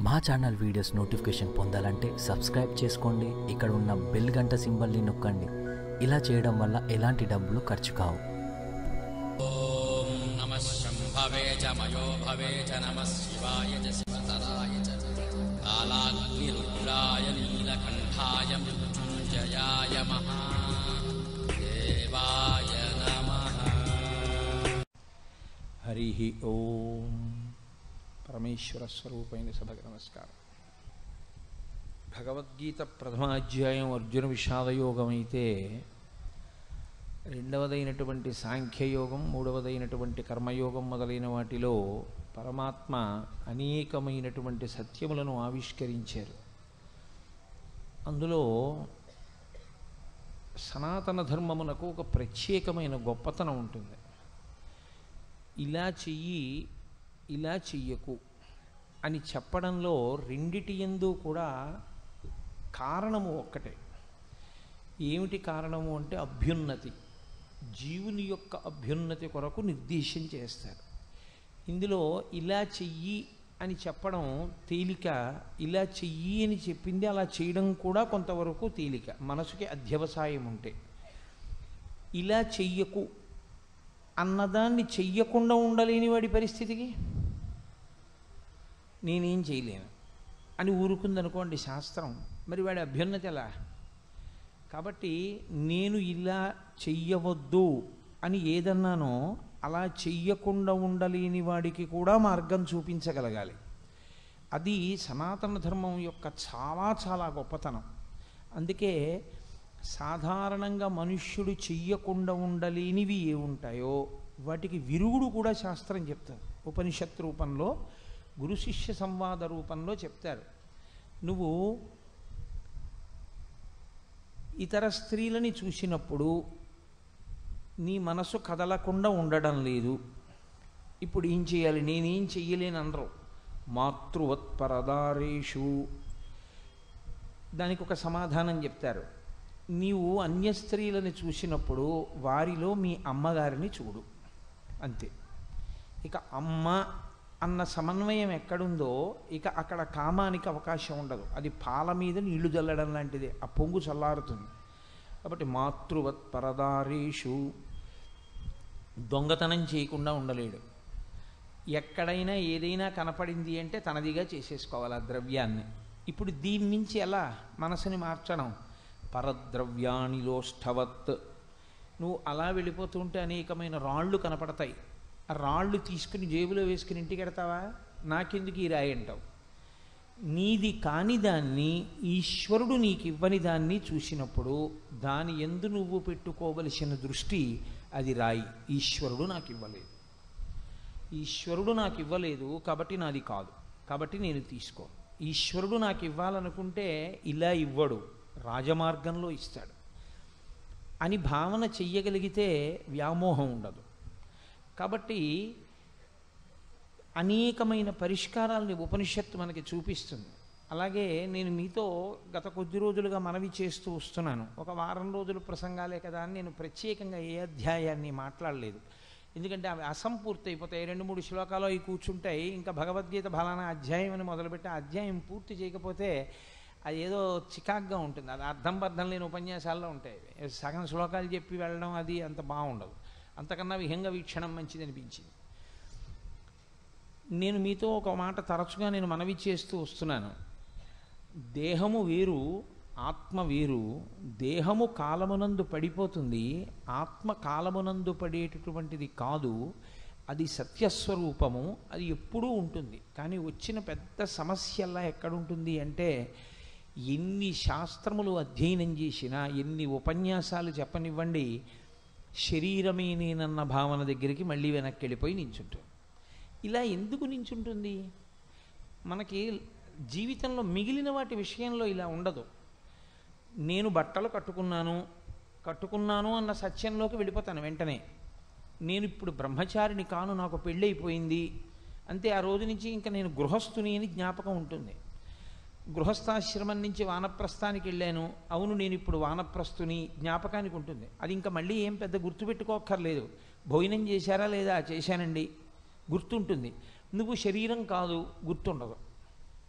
మా channel videos notification పొందాలంటే subscribe చేసుకోండి ఇక్కడ ఉన్న బెల్ గంట సింబల్ని నొక్కండి ఇలా చేయడం వల్ల ఎలాంటి డబ్బులు ఖర్చు కావు ॐ नमः शम्भवे च मयो भवे च नमः शिवाय च शिवतराय च कालाग्निरुद्राय नीलकण्ठाय मृत्युञ्जयाय महादेवाय नमः హరి ఓం పరమేశ్వర స్వరూపైన సభకు నమస్కారం భగవద్గీత ప్రథమాధ్యాయం అర్జున విషాదయోగం అయితే రెండవదైనటువంటి సాంఖ్యయోగం మూడవదైనటువంటి కర్మయోగం మొదలైన వాటిలో పరమాత్మ అనేకమైనటువంటి సత్యములను ఆవిష్కరించారు అందులో సనాతన ధర్మమునకు ఒక ప్రత్యేకమైన గొప్పతనం ఉంటుంది ఇలా చెయ్యి ఇలా చెయ్యకు అని చెప్పడంలో రెండిటి ఎందు కూడా కారణము ఒక్కటే ఏమిటి కారణము అంటే అభ్యున్నతి జీవుని యొక్క అభ్యున్నతి కొరకు నిర్దేశం చేస్తారు ఇందులో ఇలా చెయ్యి అని చెప్పడం తేలిక ఇలా చెయ్యి అని చెప్పింది అలా చేయడం కూడా కొంతవరకు తేలిక మనసుకి అధ్యవసాయం ఉంటే ఇలా చెయ్యకు అన్నదాన్ని చెయ్యకుండా ఉండలేని వాడి పరిస్థితికి నేనేం చేయలేను అని ఊరుకుందనుకోండి శాస్త్రం మరి వాడి అభ్యున్నతి ఎలా కాబట్టి నేను ఇలా చెయ్యవద్దు అని ఏదన్నానో అలా చెయ్యకుండా ఉండలేని వాడికి కూడా మార్గం చూపించగలగాలి అది సనాతన ధర్మం యొక్క చాలా చాలా గొప్పతనం అందుకే సాధారణంగా మనుష్యుడు చెయ్యకుండా ఉండలేనివి ఏ ఉంటాయో వాటికి విరుగుడు కూడా శాస్త్రం చెప్తారు ఉపనిషత్ రూపంలో గురు శిష్య సంవాద రూపంలో చెప్తారు నువ్వు ఇతర స్త్రీలని చూసినప్పుడు నీ మనసు కదలకుండా ఉండడం లేదు ఇప్పుడు ఏం చేయాలి నేనేం చెయ్యలేను అనరు మాతృవత్పరదారేషు దానికి ఒక సమాధానం చెప్తారు నీవు అన్య స్త్రీలను చూసినప్పుడు వారిలో మీ అమ్మగారిని చూడు అంతే ఇక అమ్మ అన్న సమన్వయం ఎక్కడుందో ఇక అక్కడ కామానికి అవకాశం ఉండదు అది పాల మీద నీళ్లు చల్లడం లాంటిది ఆ పొంగు చల్లారుతుంది కాబట్టి మాతృవత్ పరదారేషు దొంగతనం చేయకుండా ఉండలేడు ఎక్కడైనా ఏదైనా కనపడింది అంటే తనదిగా చేసేసుకోవాలి ఆ ద్రవ్యాన్ని ఇప్పుడు దీని నుంచి ఎలా మనసుని మార్చడం పరద్రవ్యాణిలోష్ఠవత్ నువ్వు అలా వెళ్ళిపోతుంటే అనేకమైన రాళ్ళు కనపడతాయి ఆ రాళ్ళు తీసుకుని జేబులో వేసుకుని ఇంటికి ఎడతావా నాకెందుకు ఈ రాయి అంటావు నీది కాని దాన్ని ఈశ్వరుడు నీకు ఇవ్వని దాన్ని చూసినప్పుడు దాని ఎందు నువ్వు పెట్టుకోవలసిన దృష్టి అది రాయి ఈశ్వరుడు నాకు ఇవ్వలేదు ఈశ్వరుడు నాకు ఇవ్వలేదు కాబట్టి నాది కాదు కాబట్టి నేను తీసుకో ఈశ్వరుడు నాకు ఇవ్వాలనుకుంటే ఇలా ఇవ్వడు రాజమార్గంలో ఇస్తాడు అని భావన చెయ్యగలిగితే వ్యామోహం ఉండదు కాబట్టి అనేకమైన పరిష్కారాలని ఉపనిషత్తు మనకి చూపిస్తుంది అలాగే నేను మీతో గత కొద్ది రోజులుగా మనవి చేస్తూ వస్తున్నాను ఒక వారం రోజులు ప్రసంగాలే కదా అని నేను ప్రత్యేకంగా ఏ అధ్యాయాన్ని మాట్లాడలేదు ఎందుకంటే అవి అసంపూర్తి అయిపోతాయి రెండు మూడు శ్లోకాలు అవి కూర్చుంటాయి ఇంకా భగవద్గీత ఫలానా అధ్యాయం అని మొదలుపెట్టి ఆ అధ్యాయం పూర్తి చేయకపోతే అది ఏదో చికాగ్గా ఉంటుంది అది అర్థం బద్ధం లేని ఉపన్యాసాల్లో ఉంటాయి సగం శ్లోకాలు చెప్పి వెళ్ళడం అది అంత బాగుండదు అంతకన్నా విహంగ వీక్షణం మంచిది అనిపించింది నేను మీతో ఒక మాట తరచుగా నేను మనవి చేస్తూ వస్తున్నాను దేహము వేరు ఆత్మ వేరు దేహము కాలమునందు పడిపోతుంది ఆత్మ కాలమునందు పడేటటువంటిది కాదు అది సత్యస్వరూపము అది ఎప్పుడూ ఉంటుంది కానీ వచ్చిన పెద్ద సమస్యల్లా ఎక్కడుంటుంది అంటే ఎన్ని శాస్త్రములు అధ్యయనం చేసినా ఎన్ని ఉపన్యాసాలు చెప్పనివ్వండి శరీరమే నేనన్న భావన దగ్గరికి మళ్ళీ వెనక్కి వెళ్ళిపోయి నించుంటుంది ఇలా ఎందుకు నించుంటుంది మనకి జీవితంలో మిగిలిన వాటి విషయంలో ఇలా ఉండదు నేను బట్టలు కట్టుకున్నాను కట్టుకున్నాను అన్న సత్యంలోకి వెళ్ళిపోతాను వెంటనే నేను ఇప్పుడు బ్రహ్మచారిని కాను నాకు పెళ్ళైపోయింది అంతే ఆ రోజు నుంచి ఇంకా నేను గృహస్థుని అని జ్ఞాపకం ఉంటుంది గృహస్థాశ్రమం నుంచి వానప్రస్థానికి వెళ్ళాను అవును నేను ఇప్పుడు వానప్రస్థుని జ్ఞాపకానికి ఉంటుంది అది ఇంకా మళ్ళీ ఏం పెద్ద గుర్తుపెట్టుకోక్కర్లేదు భోజనం చేశారా లేదా చేశానండి గుర్తుంటుంది నువ్వు శరీరం కాదు గుర్తుండదు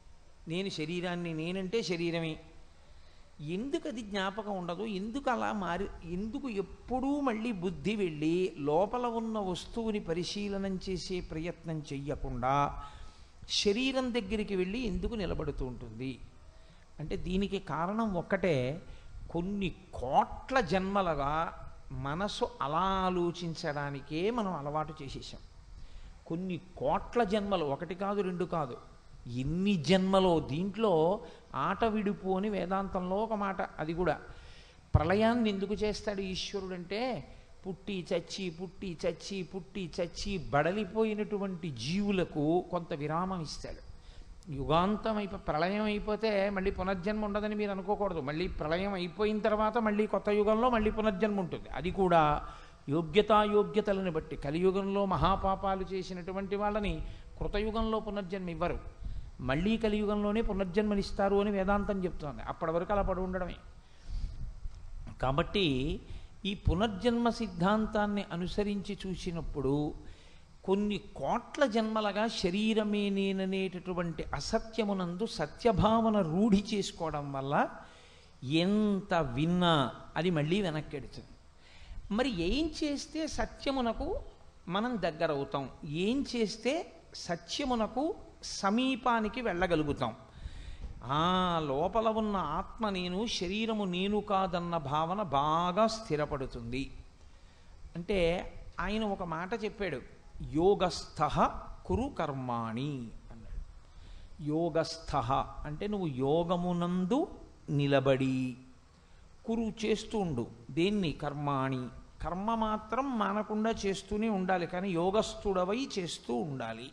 నేను శరీరాన్ని నేనంటే శరీరమే ఎందుకు అది జ్ఞాపకం ఉండదు ఎందుకు అలా మారి ఎందుకు ఎప్పుడూ మళ్ళీ బుద్ధి వెళ్ళి లోపల ఉన్న వస్తువుని పరిశీలనం చేసే ప్రయత్నం చెయ్యకుండా శరీరం దగ్గరికి వెళ్ళి ఎందుకు నిలబడుతూ ఉంటుంది అంటే దీనికి కారణం ఒక్కటే కొన్ని కోట్ల జన్మలుగా మనసు అలా ఆలోచించడానికే మనం అలవాటు చేసేసాం కొన్ని కోట్ల జన్మలు ఒకటి కాదు రెండు కాదు ఎన్ని జన్మలో దీంట్లో ఆట విడుపు అని వేదాంతంలో ఒక మాట అది కూడా ప్రళయాన్ని ఎందుకు చేస్తాడు ఈశ్వరుడు అంటే పుట్టి చచ్చి పుట్టి చచ్చి పుట్టి చచ్చి బడలిపోయినటువంటి జీవులకు కొంత విరామం ఇస్తాడు యుగాంతం అయిపో ప్రళయం అయిపోతే మళ్ళీ పునర్జన్మ ఉండదని మీరు అనుకోకూడదు మళ్ళీ ప్రళయం అయిపోయిన తర్వాత మళ్ళీ కొత్త యుగంలో మళ్ళీ పునర్జన్మ ఉంటుంది అది కూడా యోగ్యతాయోగ్యతలను బట్టి కలియుగంలో మహాపాపాలు చేసినటువంటి వాళ్ళని కృతయుగంలో పునర్జన్మ ఇవ్వరు మళ్ళీ కలియుగంలోనే పునర్జన్మనిస్తారు అని వేదాంతం చెప్తోంది అప్పటి వరకు అలా పడి ఉండడమే కాబట్టి ఈ పునర్జన్మ సిద్ధాంతాన్ని అనుసరించి చూసినప్పుడు కొన్ని కోట్ల జన్మలుగా శరీరమే నేననేటటువంటి అసత్యమునందు సత్యభావన రూఢి చేసుకోవడం వల్ల ఎంత విన్నా అది మళ్ళీ వెనక్కెడుతుంది మరి ఏం చేస్తే సత్యమునకు మనం దగ్గర అవుతాం ఏం చేస్తే సత్యమునకు సమీపానికి వెళ్ళగలుగుతాం ఆ లోపల ఉన్న ఆత్మ నేను శరీరము నేను కాదన్న భావన బాగా స్థిరపడుతుంది అంటే ఆయన ఒక మాట చెప్పాడు యోగస్థ కురు కర్మాణి అన్నాడు యోగస్థ అంటే నువ్వు యోగమునందు నిలబడి కురు చేస్తూ ఉండు దేన్ని కర్మాణి కర్మ మాత్రం మానకుండా చేస్తూనే ఉండాలి కానీ యోగస్థుడవై చేస్తూ ఉండాలి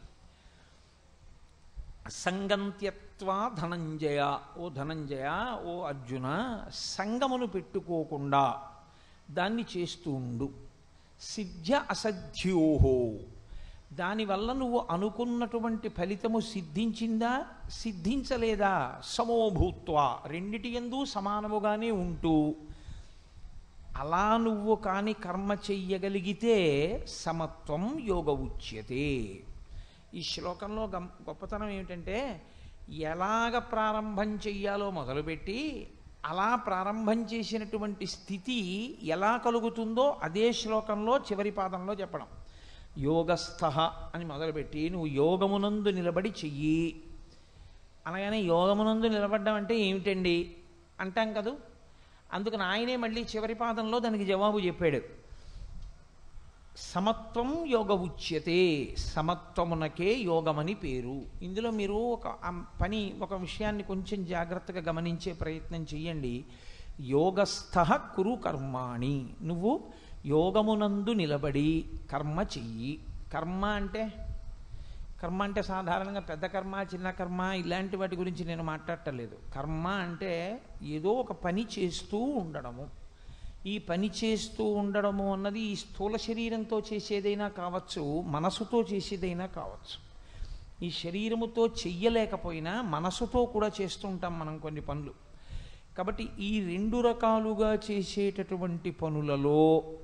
సంగంత్యత్వా ధనంజయ ఓ ధనంజయ ఓ అర్జున సంగమును పెట్టుకోకుండా దాన్ని చేస్తూ ఉండు సిద్ధ్య అసధ్యోహో దానివల్ల నువ్వు అనుకున్నటువంటి ఫలితము సిద్ధించిందా సిద్ధించలేదా సమోభూత్వ రెండిటి ఎందు సమానముగానే ఉంటూ అలా నువ్వు కాని కర్మ చెయ్యగలిగితే సమత్వం యోగ ఉచ్యతే ఈ శ్లోకంలో గం గొప్పతనం ఏమిటంటే ఎలాగ ప్రారంభం చెయ్యాలో మొదలుపెట్టి అలా ప్రారంభం చేసినటువంటి స్థితి ఎలా కలుగుతుందో అదే శ్లోకంలో చివరి పాదంలో చెప్పడం యోగస్థ అని మొదలుపెట్టి నువ్వు యోగమునందు నిలబడి చెయ్యి అనగానే యోగమునందు నిలబడ్డం అంటే ఏమిటండి అంటాం కదూ అందుకని ఆయనే మళ్ళీ చివరి పాదంలో దానికి జవాబు చెప్పాడు సమత్వం యోగ ఉచ్యతే సమత్వమునకే యోగమని పేరు ఇందులో మీరు ఒక ఆ పని ఒక విషయాన్ని కొంచెం జాగ్రత్తగా గమనించే ప్రయత్నం చెయ్యండి యోగస్థ కురు కర్మాణి నువ్వు యోగమునందు నిలబడి కర్మ చెయ్యి కర్మ అంటే కర్మ అంటే సాధారణంగా పెద్ద కర్మ చిన్న కర్మ ఇలాంటి వాటి గురించి నేను మాట్లాడటలేదు కర్మ అంటే ఏదో ఒక పని చేస్తూ ఉండడము ఈ పని చేస్తూ ఉండడము అన్నది ఈ స్థూల శరీరంతో చేసేదైనా కావచ్చు మనసుతో చేసేదైనా కావచ్చు ఈ శరీరముతో చెయ్యలేకపోయినా మనసుతో కూడా చేస్తూ ఉంటాం మనం కొన్ని పనులు కాబట్టి ఈ రెండు రకాలుగా చేసేటటువంటి పనులలో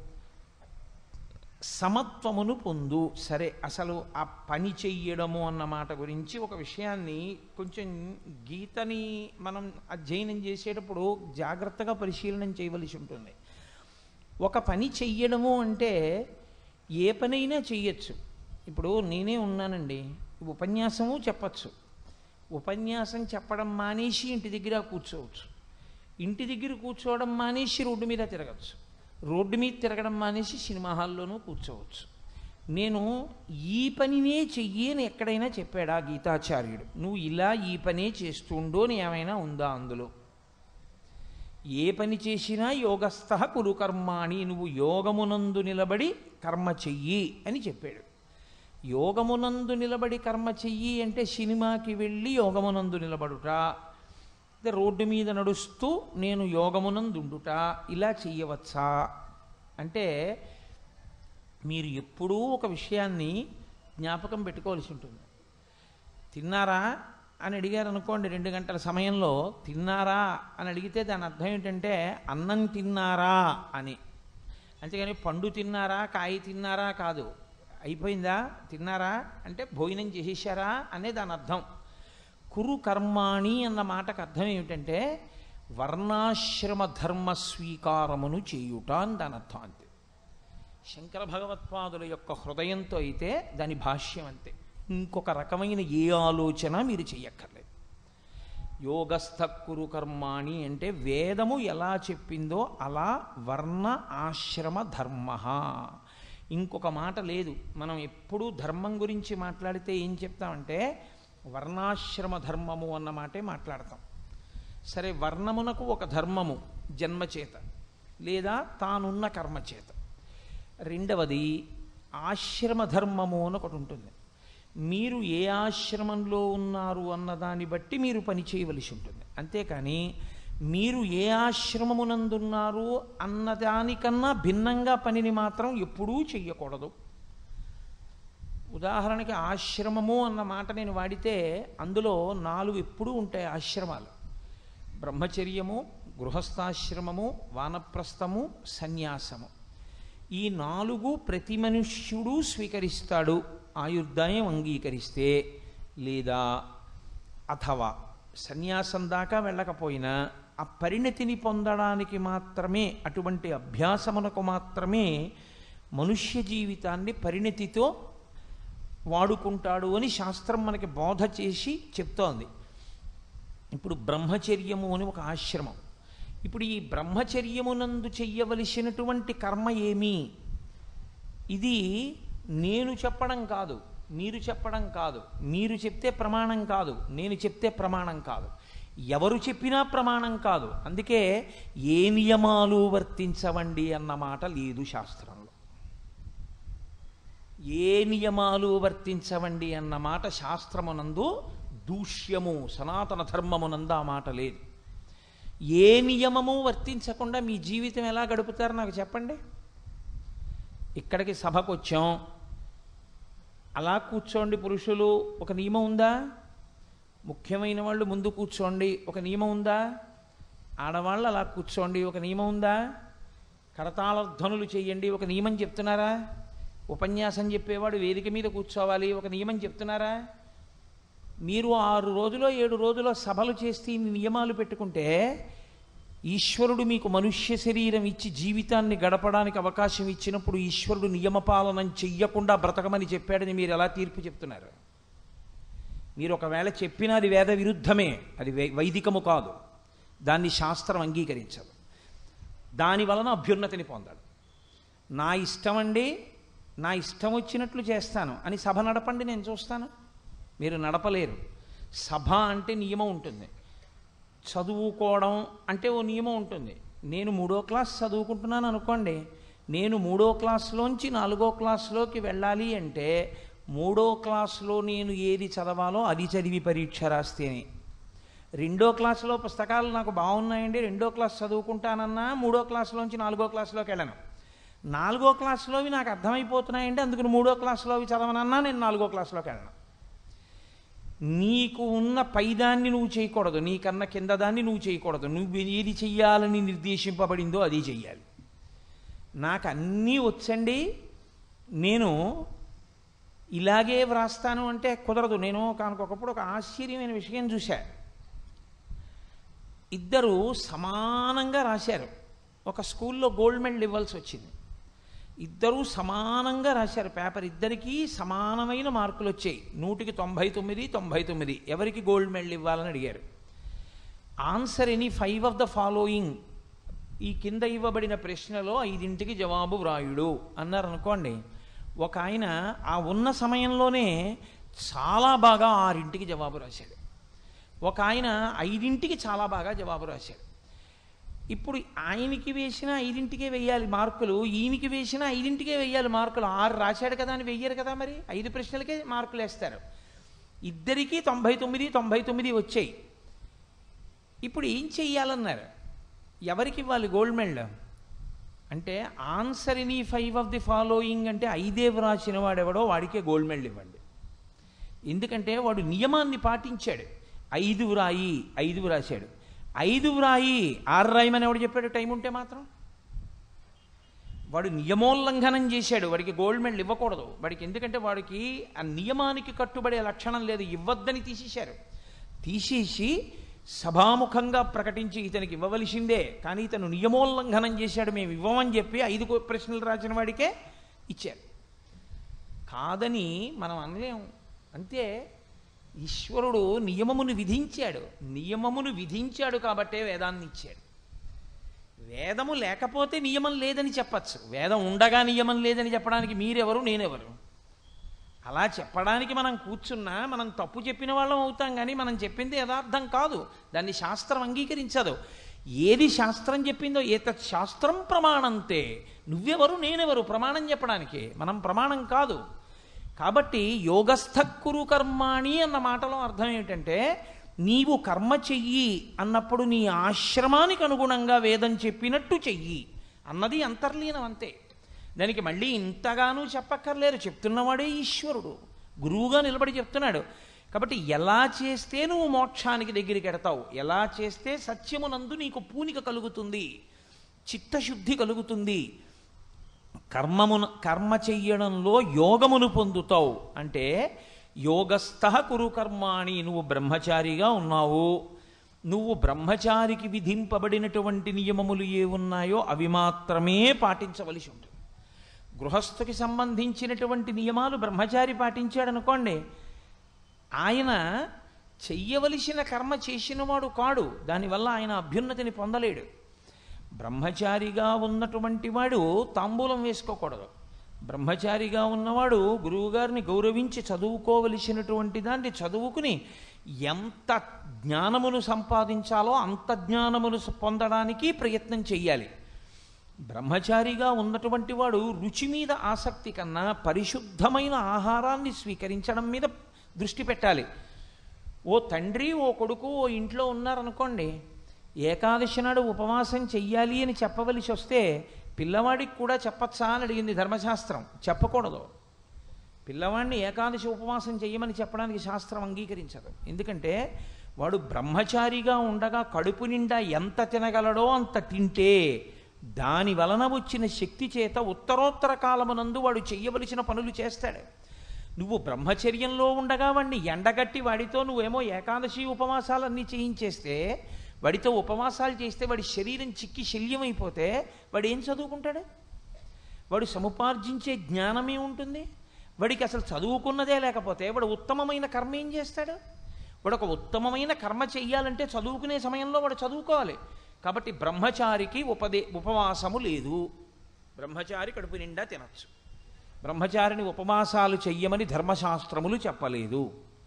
సమత్వమును పొందు సరే అసలు ఆ పని చెయ్యడము అన్న మాట గురించి ఒక విషయాన్ని కొంచెం గీతని మనం అధ్యయనం చేసేటప్పుడు జాగ్రత్తగా పరిశీలన చేయవలసి ఉంటుంది ఒక పని చెయ్యడము అంటే ఏ పనైనా చెయ్యొచ్చు ఇప్పుడు నేనే ఉన్నానండి ఉపన్యాసము చెప్పచ్చు ఉపన్యాసం చెప్పడం మానేసి ఇంటి దగ్గర కూర్చోవచ్చు ఇంటి దగ్గర కూర్చోవడం మానేసి రోడ్డు మీద తిరగచ్చు రోడ్డు మీద తిరగడం మానేసి సినిమా హాల్లోనూ కూర్చోవచ్చు నేను ఈ పనినే చెయ్యి అని ఎక్కడైనా చెప్పాడా గీతాచార్యుడు నువ్వు ఇలా ఈ పనే చేస్తుండో అని ఏమైనా ఉందా అందులో ఏ పని చేసినా యోగస్థ కురు కర్మాణి నువ్వు యోగమునందు నిలబడి కర్మ చెయ్యి అని చెప్పాడు యోగమునందు నిలబడి కర్మ చెయ్యి అంటే సినిమాకి వెళ్ళి యోగమునందు నిలబడుట అంటే రోడ్డు మీద నడుస్తూ నేను యోగమునందుండుట ఇలా చెయ్యవచ్చా అంటే మీరు ఎప్పుడూ ఒక విషయాన్ని జ్ఞాపకం పెట్టుకోవాల్సి ఉంటుంది తిన్నారా అని అడిగారు అనుకోండి రెండు గంటల సమయంలో తిన్నారా అని అడిగితే దాని అర్థం ఏంటంటే అన్నం తిన్నారా అని అంతేగాని పండు తిన్నారా కాయ తిన్నారా కాదు అయిపోయిందా తిన్నారా అంటే భోజనం చేసేసారా అనే దాని అర్థం కురు కర్మాణి అన్న మాటకు అర్థం ఏమిటంటే వర్ణాశ్రమ ధర్మ స్వీకారమును చేయుట అని దాని అర్థం అంతే శంకర భగవత్పాదుల యొక్క హృదయంతో అయితే దాని భాష్యం అంతే ఇంకొక రకమైన ఏ ఆలోచన మీరు చెయ్యక్కర్లేదు యోగస్థ కురు కర్మాణి అంటే వేదము ఎలా చెప్పిందో అలా వర్ణ ఆశ్రమ ధర్మ ఇంకొక మాట లేదు మనం ఎప్పుడూ ధర్మం గురించి మాట్లాడితే ఏం చెప్తామంటే వర్ణాశ్రమ ధర్మము అన్న మాటే మాట్లాడతాం సరే వర్ణమునకు ఒక ధర్మము జన్మచేత లేదా తానున్న కర్మచేత రెండవది ఆశ్రమ ధర్మము అని ఒకటి ఉంటుంది మీరు ఏ ఆశ్రమంలో ఉన్నారు అన్నదాన్ని బట్టి మీరు పని చేయవలసి ఉంటుంది అంతేకాని మీరు ఏ ఆశ్రమమునందున్నారు అన్నదానికన్నా భిన్నంగా పనిని మాత్రం ఎప్పుడూ చెయ్యకూడదు ఉదాహరణకి ఆశ్రమము అన్న మాట నేను వాడితే అందులో నాలుగు ఎప్పుడూ ఉంటాయి ఆశ్రమాలు బ్రహ్మచర్యము గృహస్థాశ్రమము వానప్రస్థము సన్యాసము ఈ నాలుగు ప్రతి మనుష్యుడు స్వీకరిస్తాడు ఆయుర్దాయం అంగీకరిస్తే లేదా అథవా సన్యాసం దాకా వెళ్ళకపోయినా ఆ పరిణతిని పొందడానికి మాత్రమే అటువంటి అభ్యాసమునకు మాత్రమే మనుష్య జీవితాన్ని పరిణతితో వాడుకుంటాడు అని శాస్త్రం మనకి బోధ చేసి చెప్తోంది ఇప్పుడు బ్రహ్మచర్యము అని ఒక ఆశ్రమం ఇప్పుడు ఈ బ్రహ్మచర్యమునందు చెయ్యవలసినటువంటి కర్మ ఏమి ఇది నేను చెప్పడం కాదు మీరు చెప్పడం కాదు మీరు చెప్తే ప్రమాణం కాదు నేను చెప్తే ప్రమాణం కాదు ఎవరు చెప్పినా ప్రమాణం కాదు అందుకే ఏ నియమాలు వర్తించవండి అన్న మాట లేదు శాస్త్రంలో ఏ నియమాలు వర్తించవండి అన్న మాట శాస్త్రమునందు దూష్యము సనాతన ధర్మమునందు ఆ మాట లేదు ఏ నియమము వర్తించకుండా మీ జీవితం ఎలా గడుపుతారో నాకు చెప్పండి ఇక్కడికి సభకు వచ్చాం అలా కూర్చోండి పురుషులు ఒక నియమం ఉందా ముఖ్యమైన వాళ్ళు ముందు కూర్చోండి ఒక నియమం ఉందా ఆడవాళ్ళు అలా కూర్చోండి ఒక నియమం ఉందా కరతాళ ధ్వనులు చేయండి ఒక నియమం చెప్తున్నారా ఉపన్యాసం చెప్పేవాడు వేదిక మీద కూర్చోవాలి ఒక నియమం చెప్తున్నారా మీరు ఆరు రోజులో ఏడు రోజులో సభలు చేస్తే ఇన్ని నియమాలు పెట్టుకుంటే ఈశ్వరుడు మీకు మనుష్య శరీరం ఇచ్చి జీవితాన్ని గడపడానికి అవకాశం ఇచ్చినప్పుడు ఈశ్వరుడు నియమపాలనం చెయ్యకుండా బ్రతకమని చెప్పాడని మీరు ఎలా తీర్పు చెప్తున్నారు మీరు ఒకవేళ చెప్పినా అది వేద విరుద్ధమే అది వై- వైదికము కాదు దాన్ని శాస్త్రం అంగీకరించదు దాని వలన అభ్యున్నతిని పొందాడు నా ఇష్టం అండి నా ఇష్టం వచ్చినట్లు చేస్తాను అని సభ నడపండి నేను చూస్తాను మీరు నడపలేరు సభ అంటే నియమం ఉంటుంది చదువుకోవడం అంటే ఓ నియమం ఉంటుంది నేను మూడో క్లాస్ చదువుకుంటున్నాను అనుకోండి నేను మూడో క్లాస్లోంచి నాలుగో క్లాస్లోకి వెళ్ళాలి అంటే మూడో క్లాస్లో నేను ఏది చదవాలో అది చదివి పరీక్ష రాస్తేనే రెండో క్లాసులో పుస్తకాలు నాకు బాగున్నాయండి రెండో క్లాస్ చదువుకుంటానన్నా మూడో క్లాసులోంచి నాలుగో క్లాసులోకి వెళ్ళను నాలుగో క్లాసులోవి నాకు అర్థమైపోతున్నాయండి అందుకని మూడో క్లాసులోవి చదవనన్నా నేను నాలుగో క్లాసులోకి వెళ్ళను నీకు ఉన్న పైదాన్ని నువ్వు చేయకూడదు నీకన్నా కింద దాన్ని నువ్వు చేయకూడదు నువ్వు ఏది చెయ్యాలని నిర్దేశింపబడిందో అది చెయ్యాలి నాకు అన్నీ వచ్చండి నేను ఇలాగే వ్రాస్తాను అంటే కుదరదు నేను కానుకొకప్పుడు ఒక ఆశ్చర్యమైన విషయం చూశా ఇద్దరు సమానంగా రాశారు ఒక స్కూల్లో గోల్డ్ మెడల్ ఇవ్వాల్సి వచ్చింది ఇద్దరూ సమానంగా రాశారు పేపర్ ఇద్దరికీ సమానమైన మార్కులు వచ్చాయి నూటికి తొంభై తొమ్మిది తొంభై తొమ్మిది ఎవరికి గోల్డ్ మెడల్ ఇవ్వాలని అడిగారు answer any five of the following ఈ కింద ఇవ్వబడిన ప్రశ్నలో ఐదింటికి జవాబు వ్రాయుడు అన్నారు అనుకోండి ఒక ఆయన ఆ ఉన్న సమయంలోనే చాలా బాగా ఆరింటికి జవాబు రాశాడు ఒక ఆయన ఐదింటికి చాలా బాగా జవాబు రాశాడు ఇప్పుడు ఆయనకి వేసిన ఐదింటికే వెయ్యాలి మార్కులు ఈయనకి వేసిన ఐదింటికే వెయ్యాలి మార్కులు ఆరు రాశాడు కదా అని వెయ్యరు కదా మరి ఐదు ప్రశ్నలకే మార్కులు వేస్తారు ఇద్దరికీ తొంభై తొమ్మిది తొంభై తొమ్మిది వచ్చాయి ఇప్పుడు ఏం చెయ్యాలన్నారు ఎవరికి ఇవ్వాలి గోల్డ్ మెడల్ అంటే ఆన్సర్ ఇన్ ఈ ఫైవ్ ఆఫ్ ది ఫాలోయింగ్ అంటే ఐదే వ్రాసిన వాడెవడో వాడికే గోల్డ్ మెడల్ ఇవ్వండి ఎందుకంటే వాడు నియమాన్ని పాటించాడు ఐదు వ్రాయి ఐదు వ్రాశాడు ఐదు వ్రాయి ఆరు రాయమని ఎవడు చెప్పాడు టైం ఉంటే మాత్రం వాడు నియమోల్లంఘనం చేశాడు వాడికి గోల్డ్ మెడల్ ఇవ్వకూడదు వాడికి ఎందుకంటే వాడికి ఆ నియమానికి కట్టుబడే లక్షణం లేదు ఇవ్వద్దని తీసేశారు తీసేసి సభాముఖంగా ప్రకటించి ఇతనికి ఇవ్వవలసిందే కానీ ఇతను నియమోల్లంఘనం చేశాడు మేము ఇవ్వమని చెప్పి ఐదు కో- ప్రశ్నలు రాసిన వాడికే ఇచ్చారు కాదని మనం అనలేం అంతే ఈశ్వరుడు నియమమును విధించాడు నియమమును విధించాడు కాబట్టే వేదాన్ని ఇచ్చాడు వేదము లేకపోతే నియమం లేదని చెప్పచ్చు వేదం ఉండగా నియమం లేదని చెప్పడానికి మీరెవరు నేనెవరు అలా చెప్పడానికి మనం కూర్చున్నా మనం తప్పు చెప్పిన వాళ్ళం అవుతాం కానీ మనం చెప్పింది యథార్థం కాదు దాన్ని శాస్త్రం అంగీకరించదు ఏది శాస్త్రం చెప్పిందో ఏతత్ శాస్త్రం ప్రమాణంతే నువ్వెవరు నేనెవరు ప్రమాణం చెప్పడానికి మనం ప్రమాణం కాదు కాబట్టి యోగస్థ కురు కర్మాణి అన్న మాటలో అర్థం ఏమిటంటే నీవు కర్మ చెయ్యి అన్నప్పుడు నీ ఆశ్రమానికి అనుగుణంగా వేదం చెప్పినట్టు చెయ్యి అన్నది అంతర్లీనం అంతే దానికి మళ్ళీ ఇంతగానూ చెప్పక్కర్లేరు చెప్తున్నవాడే ఈశ్వరుడు గురువుగా నిలబడి చెప్తున్నాడు కాబట్టి ఎలా చేస్తే నువ్వు మోక్షానికి దగ్గరికి ఎడతావు ఎలా చేస్తే సత్యమునందు నీకు పూనిక కలుగుతుంది చిత్తశుద్ధి కలుగుతుంది కర్మమును కర్మ చెయ్యడంలో యోగమును పొందుతావు అంటే యోగస్థ కురు కర్మాణి నువ్వు బ్రహ్మచారిగా ఉన్నావు నువ్వు బ్రహ్మచారికి విధింపబడినటువంటి నియమములు ఏ ఉన్నాయో అవి మాత్రమే పాటించవలసి ఉంటుంది గృహస్థుకి సంబంధించినటువంటి నియమాలు బ్రహ్మచారి పాటించాడనుకోండి ఆయన చెయ్యవలసిన కర్మ చేసినవాడు కాడు దానివల్ల ఆయన అభ్యున్నతిని పొందలేడు బ్రహ్మచారిగా ఉన్నటువంటి వాడు తాంబూలం వేసుకోకూడదు బ్రహ్మచారిగా ఉన్నవాడు గురువుగారిని గౌరవించి చదువుకోవలసినటువంటి దాన్ని చదువుకుని ఎంత జ్ఞానమును సంపాదించాలో అంత జ్ఞానమును పొందడానికి ప్రయత్నం చెయ్యాలి బ్రహ్మచారిగా ఉన్నటువంటి వాడు రుచి మీద ఆసక్తి కన్నా పరిశుద్ధమైన ఆహారాన్ని స్వీకరించడం మీద దృష్టి పెట్టాలి ఓ తండ్రి ఓ కొడుకు ఓ ఇంట్లో ఉన్నారనుకోండి ఏకాదశి నాడు ఉపవాసం చెయ్యాలి అని చెప్పవలసి వస్తే పిల్లవాడికి కూడా చెప్పచ్చా అని అడిగింది ధర్మశాస్త్రం చెప్పకూడదు పిల్లవాడిని ఏకాదశి ఉపవాసం చెయ్యమని చెప్పడానికి శాస్త్రం అంగీకరించదు ఎందుకంటే వాడు బ్రహ్మచారిగా ఉండగా కడుపు నిండా ఎంత తినగలడో అంత తింటే దాని వలన వచ్చిన శక్తి చేత ఉత్తరోత్తర కాలమునందు వాడు చెయ్యవలసిన పనులు చేస్తాడు నువ్వు బ్రహ్మచర్యంలో ఉండగా వాడిని ఎండగట్టి వాడితో నువ్వేమో ఏకాదశి ఉపవాసాలన్నీ చేయించేస్తే వాడితో ఉపవాసాలు చేస్తే వాడి శరీరం చిక్కి శల్యమైపోతే వాడు ఏం చదువుకుంటాడు వాడు సముపార్జించే జ్ఞానమే ఉంటుంది వాడికి అసలు చదువుకున్నదే లేకపోతే వాడు ఉత్తమమైన కర్మ ఏం చేస్తాడు వాడు ఒక ఉత్తమమైన కర్మ చెయ్యాలంటే చదువుకునే సమయంలో వాడు చదువుకోవాలి కాబట్టి బ్రహ్మచారికి ఉపదే ఉపవాసము లేదు బ్రహ్మచారి కడుపు నిండా తినచ్చు బ్రహ్మచారిని ఉపవాసాలు చెయ్యమని ధర్మశాస్త్రములు చెప్పలేదు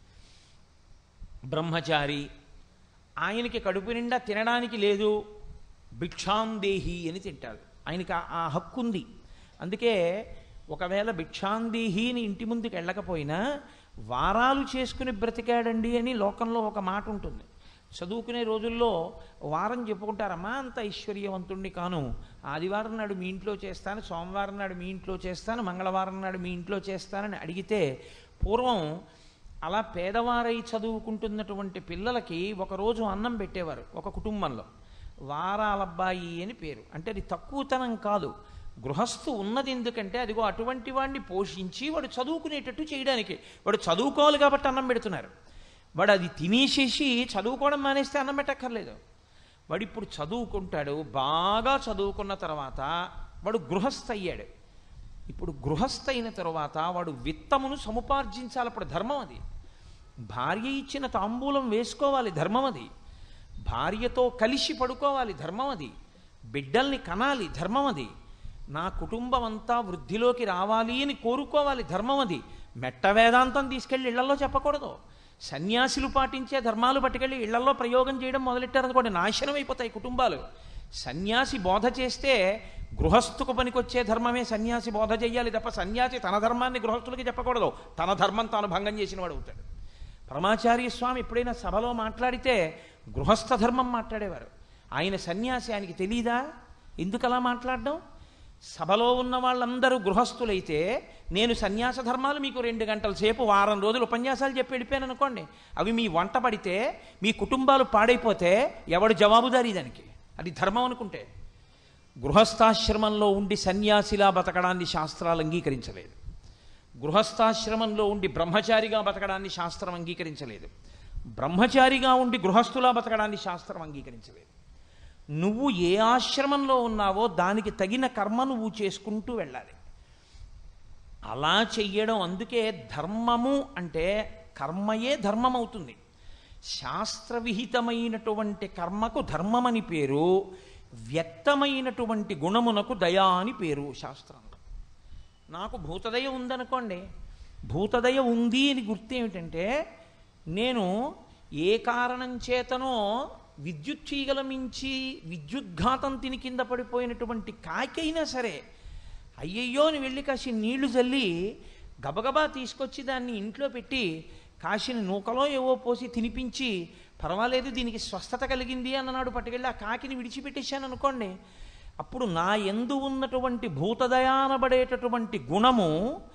బ్రహ్మచారి ఆయనకి కడుపు నిండా తినడానికి లేదు భిక్షాందేహి అని తింటాడు ఆయనకి ఆ- ఆ హక్కు ఉంది అందుకే ఒకవేళ భిక్షాందేహిని ఇంటి ముందుకు వెళ్ళకపోయినా వారాలు చేసుకుని బ్రతికాడండి అని లోకంలో ఒక మాట ఉంటుంది చదువుకునే రోజుల్లో వారం చెప్పుకుంటారమ్మా అంత ఐశ్వర్యవంతుణ్ణి కాను ఆదివారం నాడు మీ ఇంట్లో చేస్తాను సోమవారం నాడు మీ ఇంట్లో చేస్తాను మంగళవారం నాడు మీ ఇంట్లో చేస్తానని అడిగితే పూర్వం అలా పేదవారై చదువుకుంటున్నటువంటి పిల్లలకి ఒకరోజు అన్నం పెట్టేవారు ఒక కుటుంబంలో వారాలబ్బాయి అని పేరు అంటే అది తక్కువతనం కాదు గృహస్థు ఉన్నది ఎందుకంటే అదిగో అటువంటి వాడిని పోషించి వాడు చదువుకునేటట్టు చేయడానికి వాడు చదువుకోవాలి కాబట్టి అన్నం పెడుతున్నారు వాడు అది తినేసేసి చదువుకోవడం మానేస్తే అన్నం పెట్టక్కర్లేదు వాడు ఇప్పుడు చదువుకుంటాడు బాగా చదువుకున్న తర్వాత వాడు గృహస్థ అయ్యాడు ఇప్పుడు గృహస్థ అయిన తర్వాత వాడు విత్తమును సముపార్జించాలి అప్పుడు ధర్మం అది భార్య ఇచ్చిన తాంబూలం వేసుకోవాలి ధర్మం అది భార్యతో కలిసి పడుకోవాలి ధర్మం అది బిడ్డల్ని కనాలి ధర్మం అది నా కుటుంబం అంతా వృద్ధిలోకి రావాలి అని కోరుకోవాలి ధర్మం అది మెట్ట వేదాంతం తీసుకెళ్ళి ఇళ్లలో చెప్పకూడదు సన్యాసులు పాటించే ధర్మాలు పట్టుకెళ్ళి ఇళ్లలో ప్రయోగం చేయడం మొదలెట్టారనుకోండి నాశనం అయిపోతాయి కుటుంబాలు సన్యాసి బోధ చేస్తే గృహస్థుకు పనికొచ్చే ధర్మమే సన్యాసి బోధ చెయ్యాలి తప్ప సన్యాసి తన ధర్మాన్ని గృహస్థులకి చెప్పకూడదు తన ధర్మం తాను భంగం చేసిన వాడు అవుతాడు పరమాచార్య స్వామి ఎప్పుడైనా సభలో మాట్లాడితే గృహస్థ ధర్మం మాట్లాడేవారు ఆయన సన్యాసి ఆయనకి తెలీదా ఎందుకు అలా మాట్లాడడం సభలో ఉన్న వాళ్ళందరూ గృహస్థులైతే నేను సన్యాస ధర్మాలు మీకు రెండు గంటల సేపు వారం రోజులు ఉపన్యాసాలు చెప్పి వెళ్ళిపోయాను అనుకోండి అవి మీ వంట పడితే మీ కుటుంబాలు పాడైపోతే ఎవడు జవాబుదారీ దానికి అది ధర్మం అనుకుంటే గృహస్థాశ్రమంలో ఉండి సన్యాసిలా బతకడాన్ని శాస్త్రాలు అంగీకరించలేదు గృహస్థాశ్రమంలో ఉండి బ్రహ్మచారిగా బతకడాన్ని శాస్త్రం అంగీకరించలేదు బ్రహ్మచారిగా ఉండి గృహస్థులా బతకడాన్ని శాస్త్రం అంగీకరించలేదు నువ్వు ఏ ఆశ్రమంలో ఉన్నావో దానికి తగిన కర్మ నువ్వు చేసుకుంటూ వెళ్ళాలి అలా చెయ్యడం అందుకే ధర్మము అంటే కర్మయే ధర్మం అవుతుంది శాస్త్రవిహితమైనటువంటి కర్మకు ధర్మమని పేరు వ్యక్తమైనటువంటి గుణమునకు దయా అని పేరు శాస్త్రంలో నాకు భూతదయ ఉందనుకోండి భూతదయ ఉంది అని గుర్తు ఏమిటంటే నేను ఏ కారణం చేతనో విద్యుత్ తీగల మించి విద్యుద్ఘాతం తిని కింద పడిపోయినటువంటి కాకైనా సరే అయ్యయ్యో అని వెళ్ళి కాసి నీళ్లు చల్లి గబగబా తీసుకొచ్చి దాన్ని ఇంట్లో పెట్టి కాసిన నూకలో ఏవో పోసి తినిపించి పర్వాలేదు దీనికి స్వస్థత కలిగింది అన్ననాడు పట్టుకెళ్ళి ఆ కాకిని విడిచిపెట్టేశాను అనుకోండి అప్పుడు నా ఎందు ఉన్నటువంటి భూతదయానబడేటటువంటి గుణము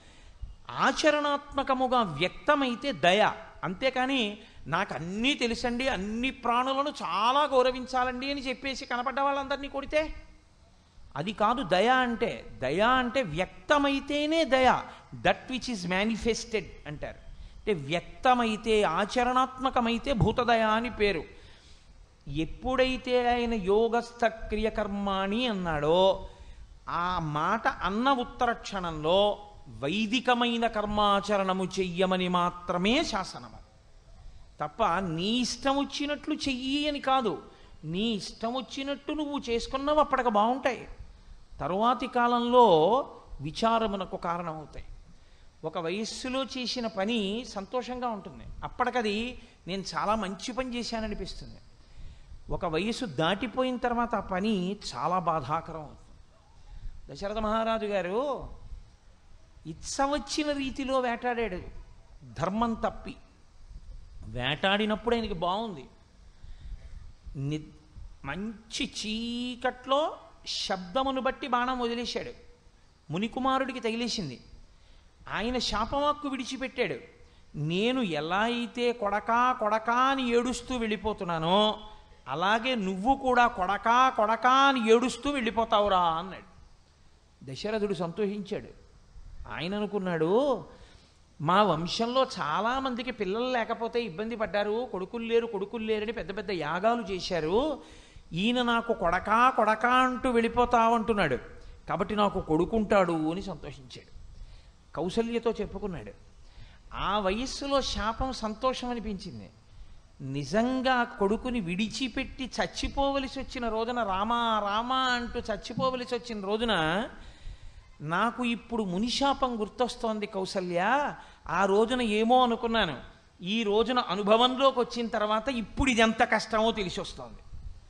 ఆచరణాత్మకముగా వ్యక్తమైతే దయ అంతేకాని నాకు అన్నీ తెలుసండి అన్ని ప్రాణులను చాలా గౌరవించాలండి అని చెప్పేసి కనపడ్డ వాళ్ళందరినీ కొడితే అది కాదు దయ అంటే దయ అంటే వ్యక్తమైతేనే దయ దట్ విచ్ ఇస్ మేనిఫెస్టెడ్ అంటారు అంటే వ్యక్తమైతే ఆచరణాత్మకమైతే భూతదయ అని పేరు ఎప్పుడైతే ఆయన యోగస్థ క్రియకర్మాణి అన్నాడో ఆ మాట అన్న ఉత్తర క్షణంలో వైదికమైన కర్మాచరణము చెయ్యమని మాత్రమే శాసనము తప్ప నీ ఇష్టం వచ్చినట్లు చెయ్యి అని కాదు నీ ఇష్టం వచ్చినట్టు నువ్వు చేసుకున్నవి అప్పటికి బాగుంటాయి తరువాతి కాలంలో విచారమునకు కారణమవుతాయి ఒక వయస్సులో చేసిన పని సంతోషంగా ఉంటుంది అప్పటికది నేను చాలా మంచి పని చేశాననిపిస్తుంది ఒక వయసు దాటిపోయిన తర్వాత ఆ పని చాలా బాధాకరం అవుతుంది దశరథ మహారాజు గారు ఇచ్చవచ్చిన రీతిలో వేటాడాడు ధర్మం తప్పి వేటాడినప్పుడు ఆయనకి బాగుంది ని మంచి చీకట్లో శబ్దమును బట్టి బాణం వదిలేశాడు మునికుమారుడికి తగిలేసింది ఆయన శాపవాక్కు విడిచిపెట్టాడు నేను ఎలా అయితే కొడకా కొడకా అని ఏడుస్తూ వెళ్ళిపోతున్నానో అలాగే నువ్వు కూడా కొడకా కొడకా అని ఏడుస్తూ వెళ్ళిపోతావురా అన్నాడు దశరథుడు సంతోషించాడు ఆయన అనుకున్నాడు మా వంశంలో చాలామందికి పిల్లలు లేకపోతే ఇబ్బంది పడ్డారు కొడుకులు లేరు కొడుకులు లేరని పెద్ద పెద్ద యాగాలు చేశారు ఈయన నాకు కొడకా కొడకా అంటూ వెళ్ళిపోతావంటున్నాడు కాబట్టి నాకు కొడుకుంటాడు అని సంతోషించాడు కౌసల్యతో చెప్పుకున్నాడు ఆ వయస్సులో శాపం సంతోషం అనిపించింది నిజంగా కొడుకుని విడిచిపెట్టి చచ్చిపోవలసి వచ్చిన రోజున రామా రామా అంటూ చచ్చిపోవలసి వచ్చిన రోజున నాకు ఇప్పుడు మునిశాపం గుర్తొస్తోంది కౌసల్య ఆ రోజున ఏమో అనుకున్నాను ఈ రోజున అనుభవంలోకి వచ్చిన తర్వాత ఇప్పుడు ఇది ఎంత కష్టమో తెలిసి వస్తోంది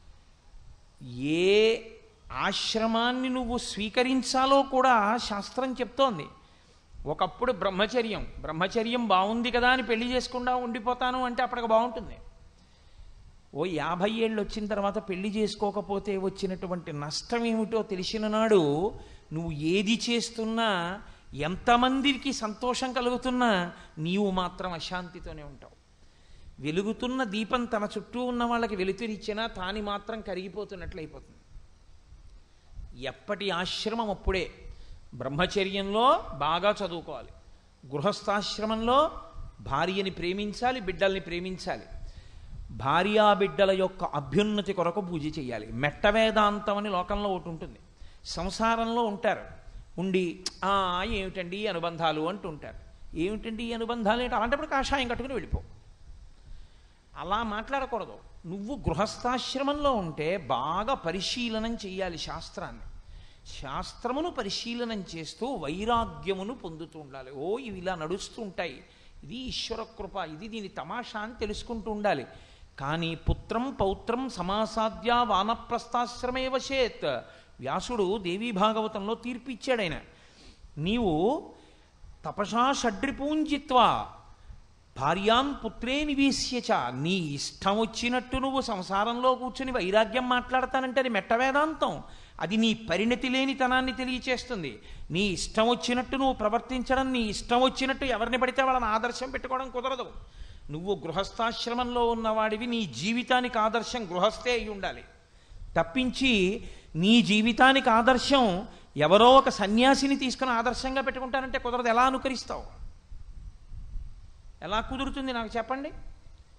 ఏ ఆశ్రమాన్ని నువ్వు స్వీకరించాలో కూడా శాస్త్రం చెప్తోంది ఒకప్పుడు బ్రహ్మచర్యం బ్రహ్మచర్యం బాగుంది కదా అని పెళ్లి చేసుకుండా ఉండిపోతాను అంటే అప్పటికి బాగుంటుంది ఓ యాభై ఏళ్ళు వచ్చిన తర్వాత పెళ్లి చేసుకోకపోతే వచ్చినటువంటి నష్టం ఏమిటో తెలిసిన నాడు నువ్వు ఏది చేస్తున్నా ఎంతమందికి సంతోషం కలుగుతున్నా నీవు మాత్రం అశాంతితోనే ఉంటావు వెలుగుతున్న దీపం తన చుట్టూ ఉన్న వాళ్ళకి వెలుతురిచ్చినా తాని మాత్రం కరిగిపోతున్నట్లయిపోతుంది ఎప్పటి ఆశ్రమం అప్పుడే బ్రహ్మచర్యంలో బాగా చదువుకోవాలి గృహస్థాశ్రమంలో భార్యని ప్రేమించాలి బిడ్డల్ని ప్రేమించాలి భార్యా బిడ్డల యొక్క అభ్యున్నతి కొరకు పూజ చేయాలి మెట్ట వేదాంతం అని లోకంలో ఒకటి ఉంటుంది సంసారంలో ఉంటారు ఉండి "ఆ, ఏమిటండి ఈ అనుబంధాలు అంటుంటారు ఏమిటండి ఈ అనుబంధాలు ఏంటి అలాంటప్పుడు కాషాయం కట్టుకుని వెళ్ళిపో అలా మాట్లాడకూడదు నువ్వు గృహస్థాశ్రమంలో ఉంటే బాగా పరిశీలనం చేయాలి శాస్త్రాన్ని శాస్త్రమును పరిశీలనం చేస్తూ వైరాగ్యమును పొందుతూ ఉండాలి ఓ ఇవి ఇలా నడుస్తూ ఉంటాయి ఇది ఈశ్వర కృప ఇది దీని తమాషా అని తెలుసుకుంటూ ఉండాలి కానీ పుత్రం పౌత్రం సమాసాద్య వానప్రస్థాశ్రమే వశేత్ వ్యాసుడు దేవీ భాగవతంలో తీర్పు ఇచ్చాడు ఆయన నీవు తపసా షడ్రిపూంజిత్వా భార్యాన్ పుత్రే నివేశ్యచ నీ ఇష్టం వచ్చినట్టు నువ్వు సంసారంలో కూర్చుని వైరాగ్యం మాట్లాడతానంటే అది మెట్ట వేదాంతం అది నీ పరిణతి లేనితనాన్ని తెలియచేస్తుంది నీ ఇష్టం వచ్చినట్టు నువ్వు ప్రవర్తించడం నీ ఇష్టం వచ్చినట్టు ఎవరిని పడితే వాళ్ళని ఆదర్శం పెట్టుకోవడం కుదరదు నువ్వు గృహస్థాశ్రమంలో ఉన్నవాడివి నీ జీవితానికి ఆదర్శం గృహస్థే అయి ఉండాలి తప్పించి నీ జీవితానికి ఆదర్శం ఎవరో ఒక సన్యాసిని తీసుకుని ఆదర్శంగా పెట్టుకుంటానంటే కుదరదు ఎలా అనుకరిస్తావు ఎలా కుదురుతుంది నాకు చెప్పండి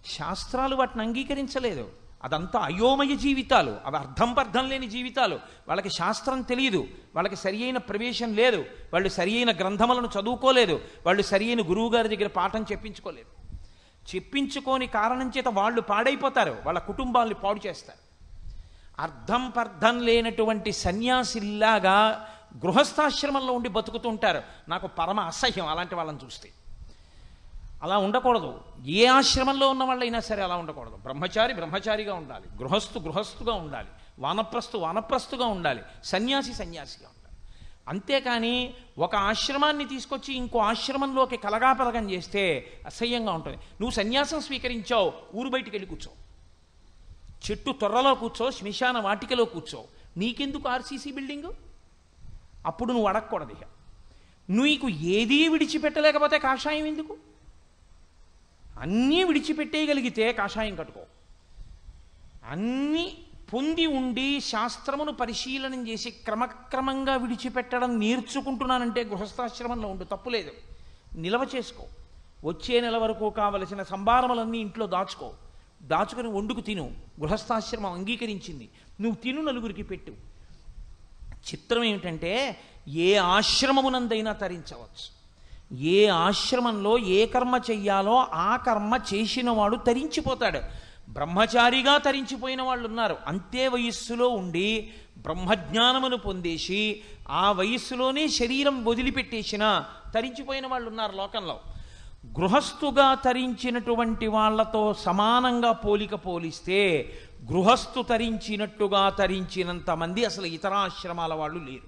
శాస్త్రాలు వాటిని అంగీకరించలేదు అదంతా అయోమయ జీవితాలు అవి అర్థం పర్థం లేని జీవితాలు వాళ్ళకి శాస్త్రం తెలియదు వాళ్ళకి సరి అయిన ప్రవేశం లేదు వాళ్ళు సరి అయిన గ్రంథములను చదువుకోలేదు వాళ్ళు సరి అయిన గురువుగారి దగ్గర పాఠం చెప్పించుకోలేదు చెప్పించుకోని కారణం చేత వాళ్ళు పాడైపోతారు వాళ్ళ కుటుంబాల్ని పాడు చేస్తారు అర్థం పర్థం లేనటువంటి సన్యాసిల్లాగా గృహస్థాశ్రమంలో ఉండి బతుకుతుంటారు నాకు పరమ అసహ్యం అలాంటి వాళ్ళని చూస్తే అలా ఉండకూడదు ఏ ఆశ్రమంలో ఉన్న వాళ్ళైనా సరే అలా ఉండకూడదు బ్రహ్మచారి బ్రహ్మచారిగా ఉండాలి గృహస్థు గృహస్థుగా ఉండాలి వానప్రస్థు వానప్రస్థుగా ఉండాలి సన్యాసి సన్యాసిగా ఉండాలి అంతేకాని ఒక ఆశ్రమాన్ని తీసుకొచ్చి ఇంకో ఆశ్రమంలోకి కలగాపలగం చేస్తే అసహ్యంగా ఉంటుంది నువ్వు సన్యాసం స్వీకరించావు ఊరు బయటికి వెళ్ళి కూర్చో చెట్టు తొర్రలో కూర్చో శ్మశాన వాటికలో కూర్చో నీకెందుకు ఆర్సీసీ బిల్డింగు అప్పుడు నువ్వు అడగకూడదు ఇక నీకు ఏదీ విడిచిపెట్టలేకపోతే కాషాయం ఎందుకు అన్నీ విడిచిపెట్టేయగలిగితే కాషాయం కట్టుకో అన్నీ పొంది ఉండి శాస్త్రమును పరిశీలనం చేసి క్రమక్రమంగా విడిచిపెట్టడం నేర్చుకుంటున్నానంటే గృహస్థాశ్రమంలో ఉండు తప్పులేదు నిలవ చేసుకో వచ్చే నెల వరకు కావలసిన సంభారములన్నీ ఇంట్లో దాచుకో దాచుకుని వండుకు తిను గృహస్థాశ్రమం అంగీకరించింది నువ్వు తిను నలుగురికి పెట్టు చిత్రం ఏమిటంటే ఏ ఆశ్రమమునందైనా తరించవచ్చు ఏ ఆశ్రమంలో ఏ కర్మ చెయ్యాలో ఆ కర్మ చేసిన వాడు తరించిపోతాడు బ్రహ్మచారిగా తరించిపోయిన వాళ్ళు ఉన్నారు అంతే వయస్సులో ఉండి బ్రహ్మజ్ఞానమును పొందేసి ఆ వయస్సులోనే శరీరం వదిలిపెట్టేసిన తరించిపోయిన వాళ్ళు ఉన్నారు లోకంలో గృహస్థుగా తరించినటువంటి వాళ్లతో సమానంగా పోలిక పోలిస్తే గృహస్థు తరించినట్టుగా తరించినంత మంది అసలు ఇతర ఆశ్రమాల వాళ్ళు లేరు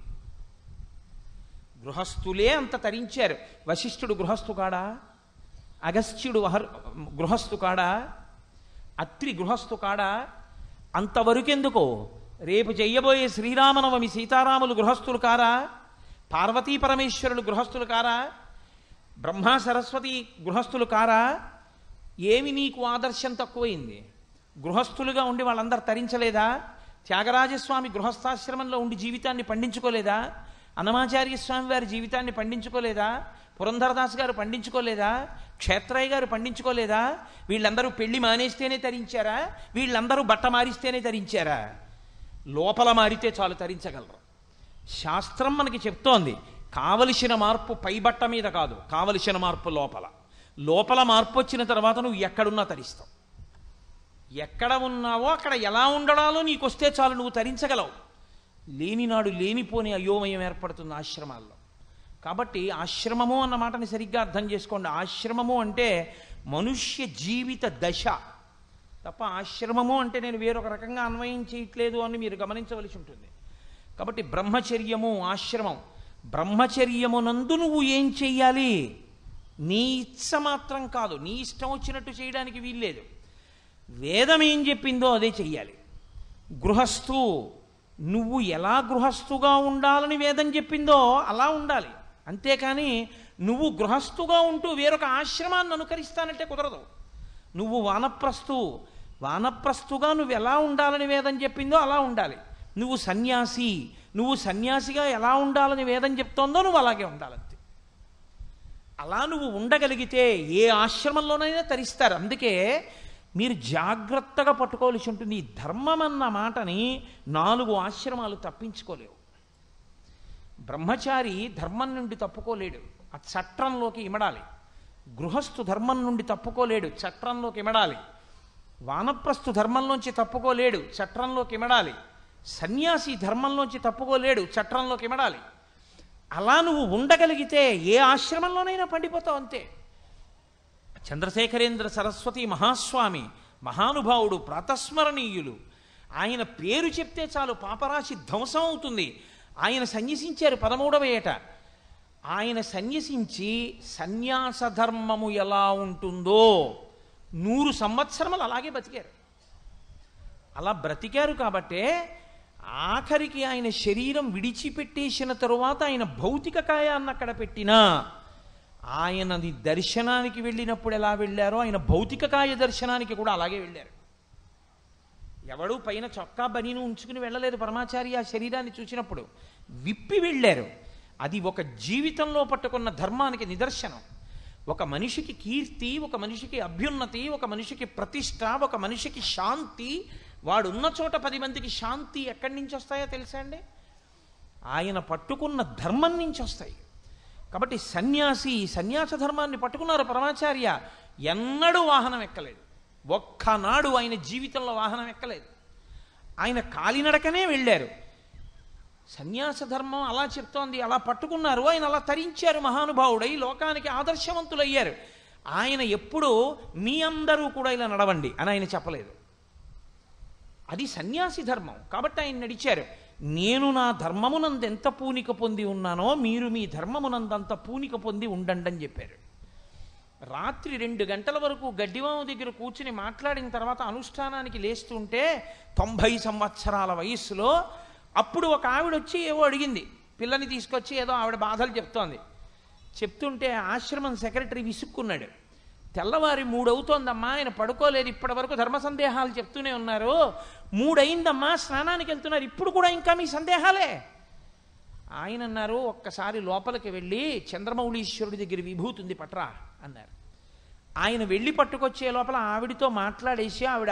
గృహస్థులే అంత తరించారు వశిష్ఠుడు గృహస్థు కాడా అగస్త్యుడు వహర్ గృహస్థు కాడా అత్రి గృహస్థు కాడా అంతవరకెందుకో రేపు చెయ్యబోయే శ్రీరామనవమి సీతారాములు గృహస్థులు కారా పార్వతీ పరమేశ్వరులు గృహస్థులు కారా బ్రహ్మ సరస్వతి గృహస్థులు కారా ఏమి నీకు ఆదర్శం తక్కువైంది గృహస్థులుగా ఉండి వాళ్ళందరూ తరించలేదా త్యాగరాజస్వామి గృహస్థాశ్రమంలో ఉండి జీవితాన్ని పండించుకోలేదా అన్నమాచార్య స్వామి వారి జీవితాన్ని పండించుకోలేదా పురంధరదాస్ గారు పండించుకోలేదా క్షేత్రయ్య గారు పండించుకోలేదా వీళ్ళందరూ పెళ్లి మానేస్తేనే తరించారా వీళ్ళందరూ బట్ట మారిస్తేనే తరించారా లోపల మారితే చాలు తరించగలరు శాస్త్రం మనకి చెప్తోంది కావలసిన మార్పు పైబట్ట మీద కాదు కావలసిన మార్పు లోపల లోపల మార్పు వచ్చిన తర్వాత నువ్వు ఎక్కడున్నా తరిస్తావు ఎక్కడ ఉన్నావో అక్కడ ఎలా ఉండడాలో నీకు వస్తే చాలు నువ్వు తరించగలవు లేనినాడు లేనిపోని అయోమయం ఏర్పడుతుంది ఆశ్రమాల్లో కాబట్టి ఆశ్రమము అన్న మాటని సరిగ్గా అర్థం చేసుకోండి ఆశ్రమము అంటే మనుష్య జీవిత దశ తప్ప ఆశ్రమము అంటే నేను వేరొక రకంగా అన్వయం చేయట్లేదు అని మీరు గమనించవలసి ఉంటుంది కాబట్టి బ్రహ్మచర్యము ఆశ్రమం బ్రహ్మచర్యమునందు నువ్వు ఏం చెయ్యాలి నీ ఇచ్చ మాత్రం కాదు నీ ఇష్టం వచ్చినట్టు చేయడానికి వీల్లేదు వేదం ఏం చెప్పిందో అదే చెయ్యాలి గృహస్థు నువ్వు ఎలా గృహస్థుగా ఉండాలని వేదం చెప్పిందో అలా ఉండాలి అంతేకాని నువ్వు గృహస్థుగా ఉంటూ వేరొక ఆశ్రమాన్ని అనుకరిస్తానంటే కుదరదు నువ్వు వానప్రస్థు వానప్రస్థుగా నువ్వు ఎలా ఉండాలని వేదం చెప్పిందో అలా ఉండాలి నువ్వు సన్యాసి నువ్వు సన్యాసిగా ఎలా ఉండాలని వేదం చెప్తోందో నువ్వు అలాగే ఉండాలంతే అలా నువ్వు ఉండగలిగితే ఏ ఆశ్రమంలోనైనా తరిస్తారు అందుకే మీరు జాగ్రత్తగా పట్టుకోవాల్సి ఉంటుంది ఈ ధర్మం అన్న మాటని నాలుగు ఆశ్రమాలు తప్పించుకోలేవు బ్రహ్మచారి ధర్మం నుండి తప్పుకోలేడు ఆ చట్రంలోకి ఇమడాలి గృహస్థు ధర్మం నుండి తప్పుకోలేడు చట్రంలోకి ఇమడాలి వానప్రస్థు ధర్మంలోంచి తప్పుకోలేడు చట్రంలోకి ఇమడాలి సన్యాసి ధర్మంలోంచి తప్పుకోలేడు చట్రంలోకి ఇమడాలి అలా నువ్వు ఉండగలిగితే ఏ ఆశ్రమంలోనైనా పండిపోతావు అంతే చంద్రశేఖరేంద్ర సరస్వతి మహాస్వామి మహానుభావుడు ప్రాతస్మరణీయులు ఆయన పేరు చెప్తే చాలు పాపరాశి ధ్వంసం అవుతుంది ఆయన సన్యసించారు పదమూడవ ఏట ఆయన సన్యసించి సన్యాస ధర్మము ఎలా ఉంటుందో నూరు సంవత్సరములు అలాగే బతికారు అలా బ్రతికారు కాబట్టే ఆఖరికి ఆయన శరీరం విడిచిపెట్టేసిన తరువాత ఆయన భౌతిక కాయాన్ని అక్కడ పెట్టినా ఆయనది దర్శనానికి వెళ్ళినప్పుడు ఎలా వెళ్ళారో ఆయన భౌతిక కాయ దర్శనానికి కూడా అలాగే వెళ్ళారు ఎవడు పైన చొక్కా బనీను ఉంచుకుని వెళ్ళలేదు పరమాచార్య ఆ శరీరాన్ని చూసినప్పుడు విప్పి వెళ్ళారు అది ఒక జీవితంలో పట్టుకున్న ధర్మానికి నిదర్శనం ఒక మనిషికి కీర్తి ఒక మనిషికి అభ్యున్నతి ఒక మనిషికి ప్రతిష్ట ఒక మనిషికి శాంతి వాడు ఉన్న చోట పది మందికి శాంతి ఎక్కడి నుంచి వస్తాయో తెలుసా అండి ఆయన పట్టుకున్న ధర్మం నుంచి వస్తాయి కాబట్టి సన్యాసి సన్యాస ధర్మాన్ని పట్టుకున్నారు పరమాచార్య ఎన్నడూ వాహనం ఎక్కలేదు ఒక్కనాడు ఆయన జీవితంలో వాహనం ఎక్కలేదు ఆయన కాలినడకనే వెళ్ళారు సన్యాస ధర్మం అలా చెప్తోంది అలా పట్టుకున్నారు ఆయన అలా తరించారు మహానుభావుడై లోకానికి ఆదర్శవంతులయ్యారు ఆయన ఎప్పుడూ మీ అందరూ కూడా ఇలా నడవండి అని ఆయన చెప్పలేదు అది సన్యాసి ధర్మం కాబట్టి ఆయన నడిచారు నేను నా ధర్మమునందు ఎంత పూనిక పొంది ఉన్నానో మీరు మీ ధర్మమునందంత పూనిక పొంది ఉండండి అని చెప్పారు రాత్రి రెండు గంటల వరకు గడ్డివాము దగ్గర కూర్చుని మాట్లాడిన తర్వాత అనుష్ఠానానికి లేస్తుంటే తొంభై సంవత్సరాల వయస్సులో అప్పుడు ఒక ఆవిడ వచ్చి ఏవో అడిగింది పిల్లని తీసుకొచ్చి ఏదో ఆవిడ బాధలు చెప్తోంది చెప్తుంటే ఆశ్రమం సెక్రటరీ విసుక్కున్నాడు తెల్లవారి మూడవుతోందమ్మా ఆయన పడుకోలేదు ఇప్పటి వరకు ధర్మ సందేహాలు చెప్తూనే ఉన్నారు మూడయిందమ్మా స్నానానికి వెళ్తున్నారు ఇప్పుడు కూడా ఇంకా మీ సందేహాలే ఆయన అన్నారు ఒక్కసారి లోపలికి వెళ్ళి చంద్రమౌళీశ్వరుడి దగ్గర విభూతి ఉంది పట్రా అన్నారు ఆయన వెళ్ళి పట్టుకొచ్చే లోపల ఆవిడితో మాట్లాడేసి ఆవిడ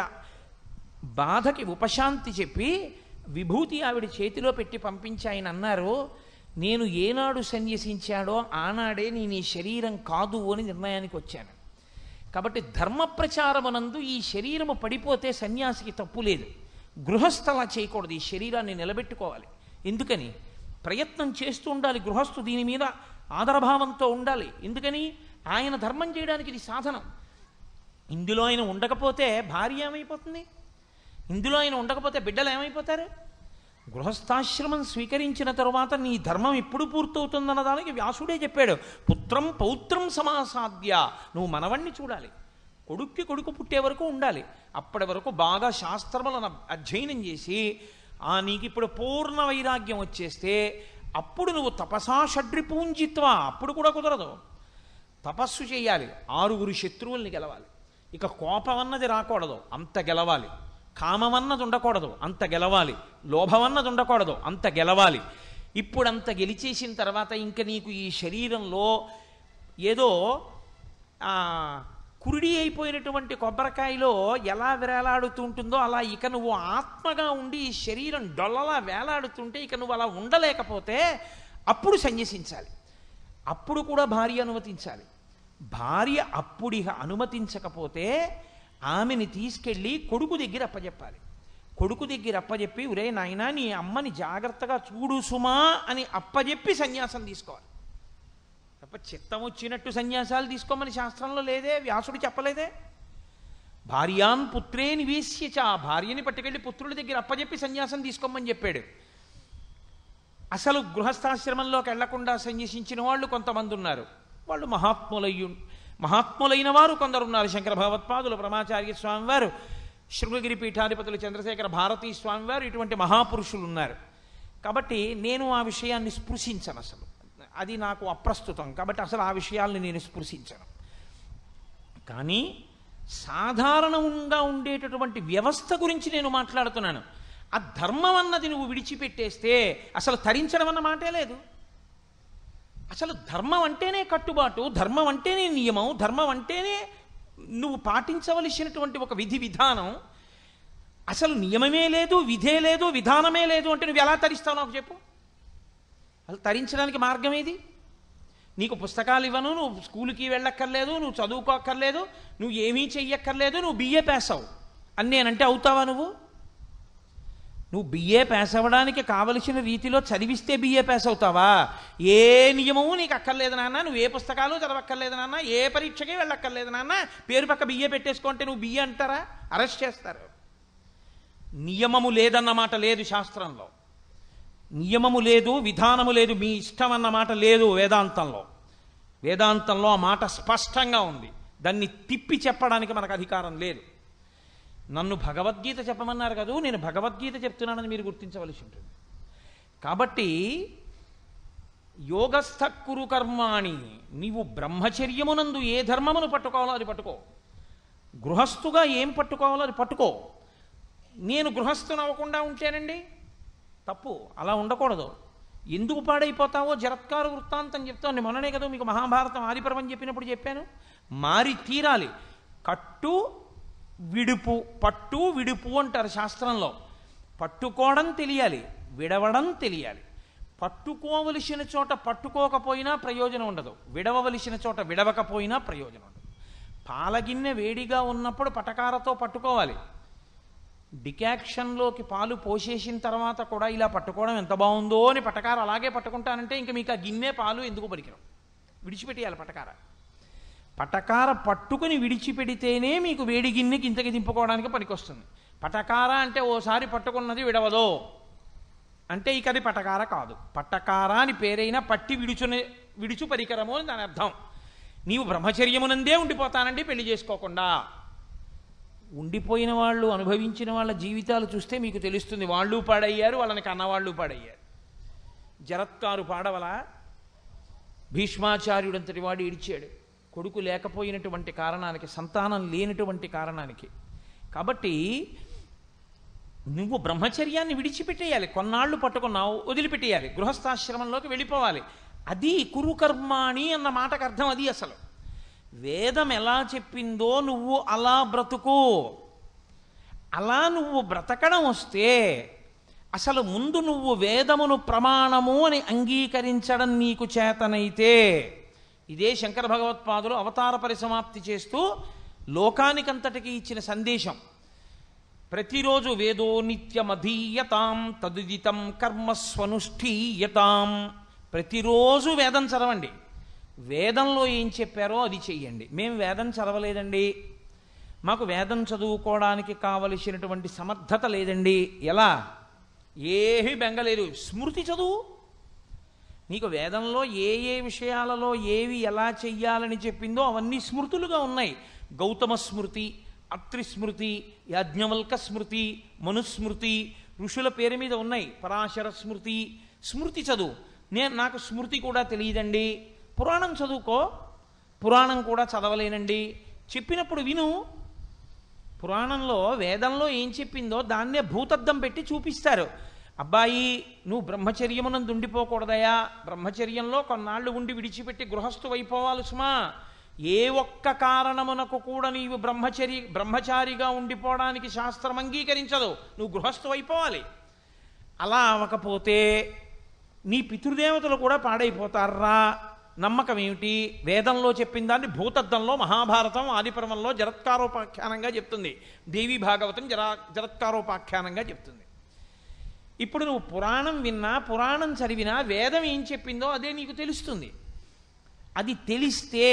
బాధకి ఉపశాంతి చెప్పి విభూతి ఆవిడ చేతిలో పెట్టి పంపించి ఆయన అన్నారు నేను ఏనాడు సన్యసించాడో ఆనాడే నేను ఈ శరీరం కాదు అని నిర్ణయానికి వచ్చాను కాబట్టి ధర్మ ప్రచారమునందు ఈ శరీరము పడిపోతే సన్యాసికి తప్పు లేదు గృహస్థలా చేయకూడదు ఈ శరీరాన్ని నిలబెట్టుకోవాలి ఎందుకని ప్రయత్నం చేస్తూ ఉండాలి గృహస్థు దీని మీద ఆదరభావంతో ఉండాలి ఎందుకని ఆయన ధర్మం చేయడానికి ఇది సాధనం ఇందులో ఆయన ఉండకపోతే భార్య ఏమైపోతుంది ఇందులో ఆయన ఉండకపోతే బిడ్డలు ఏమైపోతారు గృహస్థాశ్రమం స్వీకరించిన తరువాత నీ ధర్మం ఎప్పుడు పూర్తవుతుందన్న దానికి వ్యాసుడే చెప్పాడు పుత్రం పౌత్రం సమాసాద్య నువ్వు మనవణ్ణి చూడాలి కొడుక్కి కొడుకు పుట్టే వరకు ఉండాలి అప్పటి వరకు బాగా శాస్త్రములను అధ్యయనం చేసి ఆ నీకు ఇప్పుడు పూర్ణ వైరాగ్యం వచ్చేస్తే అప్పుడు నువ్వు తపసా షడ్రిపూంజిత్వ అప్పుడు కూడా కుదరదు తపస్సు చేయాలి ఆరుగురు శత్రువుల్ని గెలవాలి ఇక కోపం అన్నది రాకూడదు అంత గెలవాలి కామమన్నది ఉండకూడదు అంత గెలవాలి లోభమన్నది ఉండకూడదు అంత గెలవాలి ఇప్పుడు అంత గెలిచేసిన తర్వాత ఇంక నీకు ఈ శరీరంలో ఏదో ఆ, కురిడి అయిపోయినటువంటి కొబ్బరికాయలో ఎలా వేలాడుతుంటుందో అలా ఇక నువ్వు ఆత్మగా ఉండి ఈ శరీరం డొల్లలా వేలాడుతుంటే ఇక నువ్వు అలా ఉండలేకపోతే అప్పుడు సన్యసించాలి అప్పుడు కూడా భార్య అనుమతించాలి భార్య అప్పుడిక అనుమతించకపోతే ఆమెని తీసుకెళ్ళి కొడుకు దగ్గర అప్పచెప్పాలి కొడుకు దగ్గర అప్పచెప్పి ఉరే నాయనా నీ అమ్మని జాగ్రత్తగా చూడు సుమా అని అప్పచెప్పి సన్యాసం తీసుకోవాలి తప్ప చిత్తం వచ్చినట్టు సన్యాసాలు తీసుకోమని శాస్త్రంలో లేదే వ్యాసుడు చెప్పలేదే భార్యాన్ పుత్రే నివేశ్యచ ఆ భార్యని పట్టుకెళ్ళి పుత్రుల దగ్గర అప్పచెప్పి సన్యాసం తీసుకోమని చెప్పాడు అసలు గృహస్థాశ్రమంలోకి వెళ్లకుండా సన్యసించిన వాళ్ళు కొంతమంది ఉన్నారు వాళ్ళు మహాత్ములయ్యు మహాత్ములైన వారు కొందరు ఉన్నారు శంకర భగవత్పాదులు ప్రమాచార్య స్వామి వారు శృంగగిరి పీఠాధిపతులు చంద్రశేఖర భారతీ స్వామి వారు ఇటువంటి మహాపురుషులు ఉన్నారు కాబట్టి నేను ఆ విషయాన్ని స్పృశించను అసలు అది నాకు అప్రస్తుతం కాబట్టి అసలు ఆ విషయాల్ని నేను స్పృశించను కానీ సాధారణంగా ఉండేటటువంటి వ్యవస్థ గురించి నేను మాట్లాడుతున్నాను ఆ ధర్మం అన్నది నువ్వు విడిచిపెట్టేస్తే అసలు తరించడం అన్న మాటే లేదు అసలు ధర్మం అంటేనే కట్టుబాటు ధర్మం అంటేనే నియమం ధర్మం అంటేనే నువ్వు పాటించవలసినటువంటి ఒక విధి విధానం అసలు నియమమే లేదు విధే లేదు విధానమే లేదు అంటే నువ్వు ఎలా తరిస్తావు నాకు చెప్పు అసలు తరించడానికి మార్గం ఏది నీకు పుస్తకాలు ఇవ్వను నువ్వు స్కూల్కి వెళ్ళక్కర్లేదు నువ్వు చదువుకోక్కర్లేదు నువ్వు ఏమీ చెయ్యక్కర్లేదు నువ్వు బిఏ పాస్ అవు అని నేనంటే అవుతావా నువ్వు నువ్వు బిఏ పాస్ అవ్వడానికి కావలసిన రీతిలో చదివిస్తే బిఏ పాస్ అవుతావా ఏ నియమము నీకు అక్కర్లేదు నాన్న నువ్వు ఏ పుస్తకాలు చదవక్కర్లేదు నాన్న ఏ పరీక్షకి వెళ్ళక్కర్లేదు నాన్న పేరు పక్క బిఏ పెట్టేసుకుంటే నువ్వు బిఏ అంటారా అరెస్ట్ చేస్తారు నియమము లేదన్నమాట లేదు శాస్త్రంలో నియమము లేదు విధానము లేదు మీ ఇష్టం అన్న మాట లేదు వేదాంతంలో వేదాంతంలో ఆ మాట స్పష్టంగా ఉంది దాన్ని తిప్పి చెప్పడానికి మనకు అధికారం లేదు నన్ను భగవద్గీత చెప్పమన్నారు కదా నేను భగవద్గీత చెప్తున్నానని మీరు గుర్తించవలసి ఉంటుంది కాబట్టి యోగస్థ కురు కర్మాణి నీవు బ్రహ్మచర్యమునందు ఏ ధర్మమును పట్టుకోవాలో అది పట్టుకో గృహస్థుగా ఏం పట్టుకోవాలో అది పట్టుకో నేను గృహస్థును అవ్వకుండా ఉంటేనండి తప్పు అలా ఉండకూడదు ఎందుకు పాడైపోతావో జరత్కారు వృత్తాంతం చెప్తాను మొన్ననే కదా మీకు మహాభారతం ఆదిపర్వం చెప్పినప్పుడు చెప్పాను మారి తీరాలి కట్టు విడుపు పట్టు విడుపు అంటారు శాస్త్రంలో పట్టుకోవడం తెలియాలి విడవడం తెలియాలి పట్టుకోవలసిన చోట పట్టుకోకపోయినా ప్రయోజనం ఉండదు విడవవలసిన చోట విడవకపోయినా ప్రయోజనం ఉండదు పాలగిన్నె వేడిగా ఉన్నప్పుడు పటకారతో పట్టుకోవాలి డికాక్షన్లోకి పాలు పోసేసిన తర్వాత కూడా ఇలా పట్టుకోవడం ఎంత బాగుందో అని పటకార అలాగే పట్టుకుంటానంటే ఇంకా మీకు ఆ గిన్నె పాలు ఎందుకు పరికరం విడిచిపెట్టేయాలి పటకార పటకార పట్టుకుని విడిచిపెడితేనే మీకు వేడి గిన్నెకి ఇంతకి దింపుకోవడానికి పనికొస్తుంది పటకార అంటే ఓసారి పట్టుకున్నది విడవదో అంటే ఇక అది పటకార కాదు పట్టకార అని పేరైనా పట్టి విడుచునే విడుచు పరికరము అని దాని అర్థం నీవు బ్రహ్మచర్యమునందే ఉండిపోతానండి పెళ్లి చేసుకోకుండా ఉండిపోయిన వాళ్ళు అనుభవించిన వాళ్ళ జీవితాలు చూస్తే మీకు తెలుస్తుంది వాళ్ళు పాడయ్యారు వాళ్ళని కన్నవాళ్ళు పాడయ్యారు జరత్కారు పాడవల భీష్మాచార్యుడంతటి వాడు ఇడిచాడు కొడుకు లేకపోయినటువంటి కారణానికి సంతానం లేనటువంటి కారణానికి కాబట్టి నువ్వు బ్రహ్మచర్యాన్ని విడిచిపెట్టేయాలి కొన్నాళ్ళు పట్టుకున్నావు వదిలిపెట్టేయాలి గృహస్థాశ్రమంలోకి వెళ్ళిపోవాలి అది కురుకర్మాణి అన్న మాటకు అర్థం అది అసలు వేదం ఎలా చెప్పిందో నువ్వు అలా బ్రతుకు అలా నువ్వు బ్రతకడం వస్తే అసలు ముందు నువ్వు వేదమును ప్రమాణము అని అంగీకరించడం నీకు చేతనైతే ఇదే శంకర భగవత్పాదులు అవతార పరిసమాప్తి చేస్తూ లోకానికంతటికి ఇచ్చిన సందేశం ప్రతిరోజు వేదో నిత్యమధీయతాం తదుదితం కర్మస్వనుష్ఠీయతాం ప్రతిరోజు వేదం చదవండి వేదంలో ఏం చెప్పారో అది చెయ్యండి మేము వేదం చదవలేదండి మాకు వేదం చదువుకోవడానికి కావలసినటువంటి సమర్థత లేదండి ఎలా ఏమీ బెంగలేదు స్మృతి చదువు నీకు వేదంలో ఏ ఏ విషయాలలో ఏవి ఎలా చెయ్యాలని చెప్పిందో అవన్నీ స్మృతులుగా ఉన్నాయి గౌతమ స్మృతి అత్రి స్మృతి యాజ్ఞవల్క స్మృతి మనుస్మృతి ఋషుల పేరు మీద ఉన్నాయి పరాశర స్మృతి స్మృతి చదువు నేను నాకు స్మృతి కూడా తెలియదండి పురాణం చదువుకో పురాణం కూడా చదవలేనండి చెప్పినప్పుడు విను పురాణంలో వేదంలో ఏం చెప్పిందో దాన్నే భూతద్దం పెట్టి చూపిస్తారు అబ్బాయి నువ్వు బ్రహ్మచర్యమునందు ఉండిపోకూడదయా బ్రహ్మచర్యంలో కొన్నాళ్ళు ఉండి విడిచిపెట్టి గృహస్థు అయిపోవాలి సుమా ఏ ఒక్క కారణమునకు కూడా నీవు బ్రహ్మచరి బ్రహ్మచారిగా ఉండిపోవడానికి శాస్త్రం అంగీకరించదు నువ్వు గృహస్థు అయిపోవాలి అలా అవ్వకపోతే నీ పితృదేవతలు కూడా పాడైపోతారా నమ్మకం ఏమిటి వేదంలో చెప్పిన దాన్ని భూతద్దంలో మహాభారతం ఆదిపర్వంలో జరత్కారోపాఖ్యానంగా చెప్తుంది దేవి భాగవతం జరా జరత్కారోపాఖ్యానంగా చెప్తుంది ఇప్పుడు నువ్వు పురాణం విన్నా పురాణం చదివినా వేదం ఏం చెప్పిందో అదే నీకు తెలుస్తుంది అది తెలిస్తే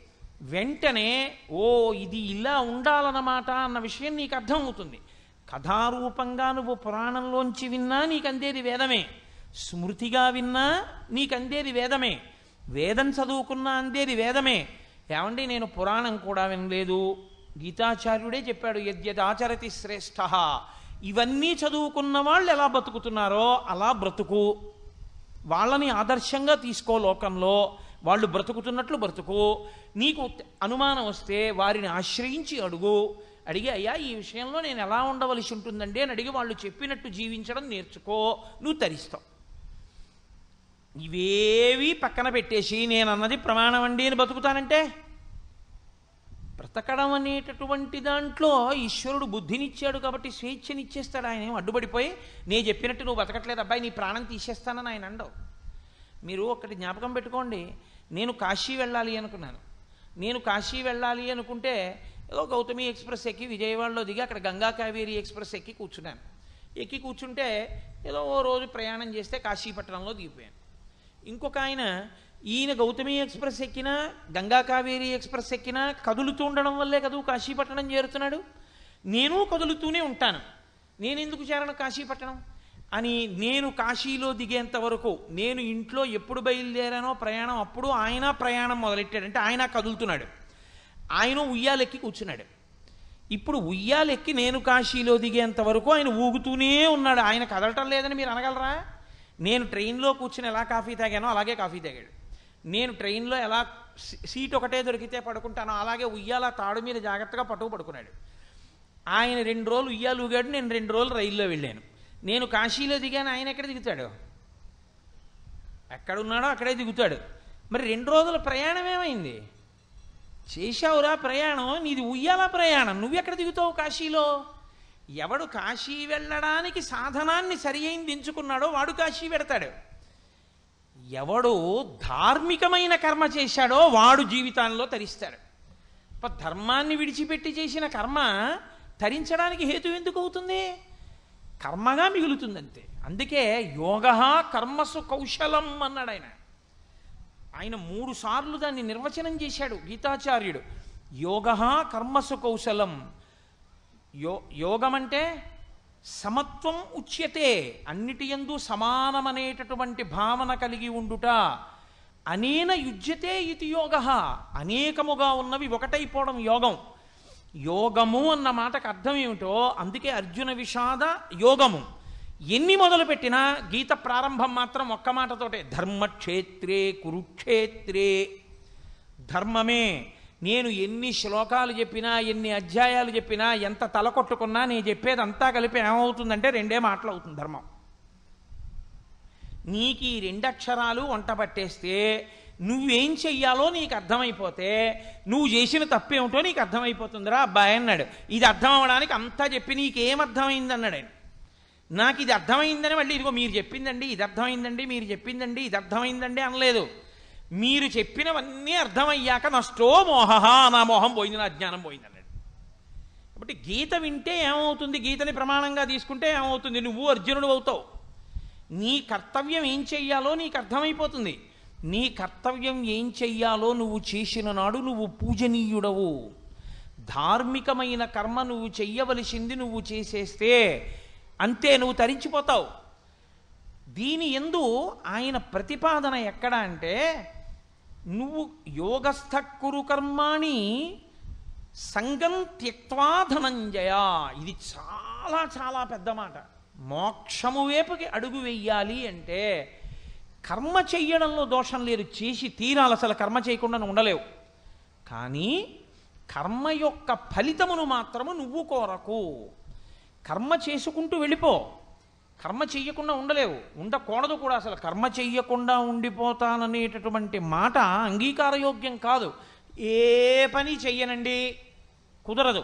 వెంటనే ఓ ఇది ఇలా ఉండాలన్నమాట అన్న విషయం నీకు అర్థమవుతుంది కథారూపంగా నువ్వు పురాణంలోంచి విన్నా నీకు అందేది వేదమే స్మృతిగా విన్నా నీకు అందేది వేదమే వేదం చదువుకున్నా అందేది వేదమే ఏమండి నేను పురాణం కూడా వినలేదు గీతాచార్యుడే చెప్పాడు యద్యద్ ఆచరతి శ్రేష్ఠ ఇవన్నీ చదువుకున్న వాళ్ళు ఎలా బతుకుతున్నారో అలా బ్రతుకు వాళ్ళని ఆదర్శంగా తీసుకో లోకంలో వాళ్ళు బ్రతుకుతున్నట్లు బ్రతుకు నీకు అనుమానం వస్తే వారిని ఆశ్రయించి అడుగు అడిగి అయ్యా ఈ విషయంలో నేను ఎలా ఉండవలసి ఉంటుందండి అని అడిగి వాళ్ళు చెప్పినట్టు జీవించడం నేర్చుకో నువ్వు తరిస్తావు ఇవేవి పక్కన పెట్టేసి నేను అన్నది ప్రమాణం అండి అని బతుకుతానంటే బ్రతకడం అనేటటువంటి దాంట్లో ఈశ్వరుడు బుద్ధినిచ్చాడు కాబట్టి స్వేచ్ఛనిచ్చేస్తాడు ఆయన ఏం అడ్డుపడిపోయి నేను చెప్పినట్టు నువ్వు బతకట్లేదు అబ్బాయి నీ ప్రాణం తీసేస్తానని ఆయన అండవు మీరు ఒకటి జ్ఞాపకం పెట్టుకోండి నేను కాశీ వెళ్ళాలి అనుకున్నాను నేను కాశీ వెళ్ళాలి అనుకుంటే ఏదో గౌతమి ఎక్స్ప్రెస్ ఎక్కి విజయవాడలో దిగి అక్కడ గంగా కావేరి ఎక్స్ప్రెస్ ఎక్కి కూర్చున్నాను ఎక్కి కూర్చుంటే ఏదో ఓ రోజు ప్రయాణం చేస్తే కాశీపట్నంలో దిగిపోయాను ఇంకొక ఆయన ఈయన గౌతమి ఎక్స్ప్రెస్ ఎక్కినా గంగా కావేరి ఎక్స్ప్రెస్ ఎక్కినా కదులుతూ ఉండడం వల్లే కదూ కాశీపట్నం చేరుతున్నాడు నేను కదులుతూనే ఉంటాను నేను ఎందుకు చేరను కాశీపట్నం అని నేను కాశీలో దిగేంత వరకు నేను ఇంట్లో ఎప్పుడు బయలుదేరానో ప్రయాణం అప్పుడు ఆయన ప్రయాణం మొదలెట్టాడంటే ఆయన కదులుతున్నాడు ఆయన ఉయ్యాలెక్కి కూర్చున్నాడు ఇప్పుడు ఉయ్యాలెక్కి నేను కాశీలో దిగేంత వరకు ఆయన ఊగుతూనే ఉన్నాడు ఆయన కదలటం లేదని మీరు అనగలరా నేను ట్రైన్లో కూర్చుని ఎలా కాఫీ తాగానో అలాగే కాఫీ తాగాడు నేను ట్రైన్లో ఎలా సీ- సీట్ ఒకటే దొరికితే పడుకుంటానో అలాగే ఉయ్యాల తాడు మీద జాగ్రత్తగా పట్టుకు పడుకున్నాడు ఆయన రెండు రోజులు ఉయ్యాలు ఊగాడు నేను రెండు రోజులు రైల్లో వెళ్ళాను నేను కాశీలో దిగాను ఆయన ఎక్కడ దిగుతాడు ఎక్కడున్నాడో అక్కడే దిగుతాడు మరి రెండు రోజుల ప్రయాణం ఏమైంది చేశావురా ప్రయాణం నీది ఉయ్యాల ప్రయాణం నువ్వెక్కడ దిగుతావు కాశీలో ఎవడు కాశీ వెళ్ళడానికి సాధనాన్ని సరి అయింది ఎంచుకున్నాడో వాడు కాశీ పెడతాడు ఎవడు ధార్మికమైన కర్మ చేశాడో వాడు జీవితాల్లో తరిస్తాడు అప్ప ధర్మాన్ని విడిచిపెట్టి చేసిన కర్మ తరించడానికి హేతు ఎందుకు అవుతుంది కర్మగా మిగులుతుంది అంతే అందుకే యోగ కర్మసు కౌశలం అన్నాడు ఆయన ఆయన మూడు సార్లు దాన్ని నిర్వచనం చేశాడు గీతాచార్యుడు యోగ కర్మసు కౌశలం యో యోగం అంటే సమత్వం ఉచ్యతే అన్నిటి యందు సమానమనేటటువంటి భావన కలిగి ఉండుట అనేన యుజ్యతే ఇది యోగ అనేకముగా ఉన్నవి ఒకటైపోవడం యోగం యోగము అన్న మాటకు అర్థం ఏమిటో అందుకే అర్జున విషాద యోగము ఎన్ని మొదలుపెట్టినా గీత ప్రారంభం మాత్రం ఒక్క మాటతోటే ధర్మక్షేత్రే కురుక్షేత్రే ధర్మమే నేను ఎన్ని శ్లోకాలు చెప్పినా ఎన్ని అధ్యాయాలు చెప్పినా ఎంత తల కొట్టుకున్నా నేను చెప్పేది అంతా కలిపి ఏమవుతుందంటే రెండే మాటలు అవుతుంది ధర్మం నీకు ఈ రెండక్షరాలు వంట పట్టేస్తే నువ్వేం చెయ్యాలో నీకు అర్థమైపోతే నువ్వు చేసిన తప్పేమిటో నీకు అర్థమైపోతుందిరా అబ్బాయి అన్నాడు ఇది అర్థం అవ్వడానికి అంతా చెప్పి నీకేం అర్థమైంది అన్నాడు ఆయన నాకు ఇది అర్థమైందని మళ్ళీ ఇదిగో మీరు చెప్పిందండి ఇది అర్థమైందండి మీరు చెప్పిందండి ఇది అర్థమైందండి అనలేదు మీరు చెప్పినవన్నీ అర్థమయ్యాక నష్టో మోహ నా మోహం పోయింది నా జ్ఞానం పోయింది అన్నాడు కాబట్టి గీత వింటే ఏమవుతుంది గీతని ప్రమాణంగా తీసుకుంటే ఏమవుతుంది నువ్వు అర్జునుడు అవుతావు నీ కర్తవ్యం ఏం చెయ్యాలో నీకు అర్థమైపోతుంది నీ కర్తవ్యం ఏం చెయ్యాలో నువ్వు చేసిన నాడు నువ్వు పూజనీయుడవు ధార్మికమైన కర్మ నువ్వు చెయ్యవలసింది నువ్వు చేసేస్తే అంతే నువ్వు తరించిపోతావు దీని ఎందు ఆయన ప్రతిపాదన ఎక్కడ అంటే నువ్వు యోగస్థ కురు కర్మాణి సంగం త్యక్వా ధనంజయ ఇది చాలా చాలా పెద్ద మాట మోక్షము వైపుకి అడుగు వెయ్యాలి అంటే కర్మ చెయ్యడంలో దోషం లేదు చేసి తీరాలి అసలు కర్మ చేయకుండా నువ్వు ఉండలేవు కానీ కర్మ యొక్క ఫలితమును మాత్రము నువ్వు కోరకు కర్మ చేసుకుంటూ వెళ్ళిపో కర్మ చెయ్యకుండా ఉండలేవు ఉండకూడదు కూడా అసలు కర్మ చెయ్యకుండా ఉండిపోతాననేటటువంటి మాట అంగీకారయోగ్యం కాదు ఏ పని చెయ్యనండి కుదరదు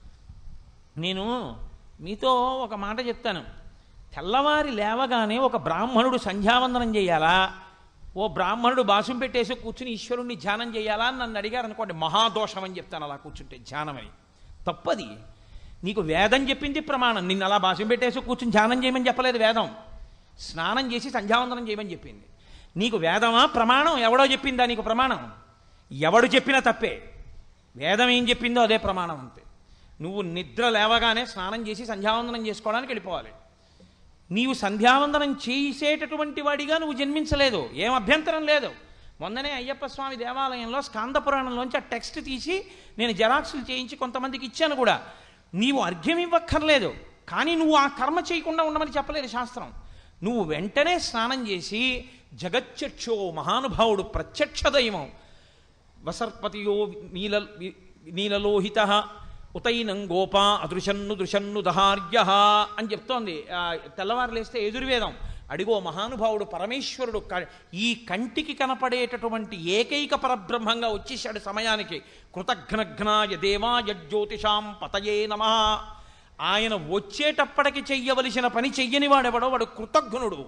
నేను మీతో ఒక మాట చెప్తాను తెల్లవారి లేవగానే ఒక బ్రాహ్మణుడు సంధ్యావందనం చేయాలా ఓ బ్రాహ్మణుడు బాసం పెట్టేసి కూర్చుని ఈశ్వరుణ్ణి ధ్యానం చేయాలా అని నన్ను అడిగారు అనుకోండి మహాదోషం అని చెప్తాను అలా కూర్చుంటే ధ్యానమని తప్పది నీకు వేదం చెప్పింది ప్రమాణం నిన్ను అలా బాసం పెట్టేసి కూర్చుని ధ్యానం చేయమని చెప్పలేదు వేదం స్నానం చేసి సంధ్యావందనం చేయమని చెప్పింది నీకు వేదమా ప్రమాణం ఎవడో చెప్పిందా నీకు ప్రమాణం ఎవడు చెప్పినా తప్పే వేదం ఏం చెప్పిందో అదే ప్రమాణం అంతే నువ్వు నిద్ర లేవగానే స్నానం చేసి సంధ్యావందనం చేసుకోవడానికి వెళ్ళిపోవాలి నీవు సంధ్యావందనం చేసేటటువంటి వాడిగా నువ్వు జన్మించలేదు ఏం అభ్యంతరం లేదు మొన్ననే అయ్యప్ప స్వామి దేవాలయంలో స్కాంద పురాణంలోంచి ఆ టెక్స్ట్ తీసి నేను జెరాక్సులు చేయించి కొంతమందికి ఇచ్చాను కూడా నీవు అర్ఘ్యం ఇవ్వక్కర్లేదు కానీ నువ్వు ఆ కర్మ చేయకుండా ఉండమని చెప్పలేదు శాస్త్రం నువ్వు వెంటనే స్నానం చేసి జగచ్చక్షో మహానుభావుడు ప్రత్యక్ష దైవం వసర్పతియో నీల నీలలోహిత ఉతైనం గోపా అదృశన్ను దృశన్ను దహార్య అని చెప్తోంది ఆ, తెల్లవారు లేస్తే ఎదుర్వేదం అడిగో మహానుభావుడు పరమేశ్వరుడు క- ఈ కంటికి కనపడేటటువంటి ఏకైక పరబ్రహ్మంగా వచ్చేసాడు సమయానికి కృతఘ్నఘ్నాయ దేవాయ జ్యోతిషాం పతయే నమ ఆయన వచ్చేటప్పటికి చెయ్యవలసిన పని చెయ్యని వాడెవడో వాడు కృతఘ్నుడు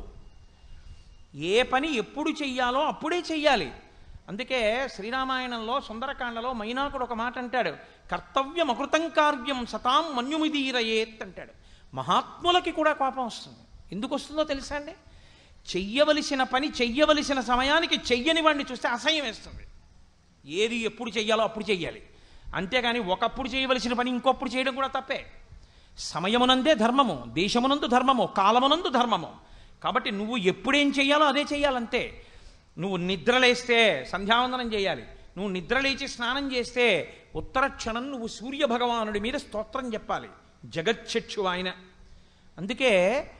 ఏ పని ఎప్పుడు చెయ్యాలో అప్పుడే చెయ్యాలి అందుకే శ్రీరామాయణంలో సుందరకాండలో మైనాకుడు ఒక మాట అంటాడు కర్తవ్యం అకృతం కార్యం సతాం మన్యుమిదీరయేత్ అంటాడు మహాత్ములకి కూడా కోపం వస్తుంది ఎందుకు వస్తుందో తెలుసా అండి చెయ్యవలసిన పని చెయ్యవలసిన సమయానికి చెయ్యని వాడిని చూస్తే అసహ్యం వేస్తుంది ఏది ఎప్పుడు చెయ్యాలో అప్పుడు చెయ్యాలి అంతేగాని ఒకప్పుడు చేయవలసిన పని ఇంకొప్పుడు చేయడం కూడా తప్పే సమయమునందే ధర్మము దేశమునందు ధర్మము కాలమునందు ధర్మము కాబట్టి నువ్వు ఎప్పుడేం చెయ్యాలో అదే చెయ్యాలంతే నువ్వు నిద్రలేస్తే సంధ్యావందనం చేయాలి నువ్వు నిద్రలేచి స్నానం చేస్తే ఉత్తర క్షణం నువ్వు సూర్య భగవానుడి మీద స్తోత్రం చెప్పాలి జగచ్చక్షు ఆయన అందుకే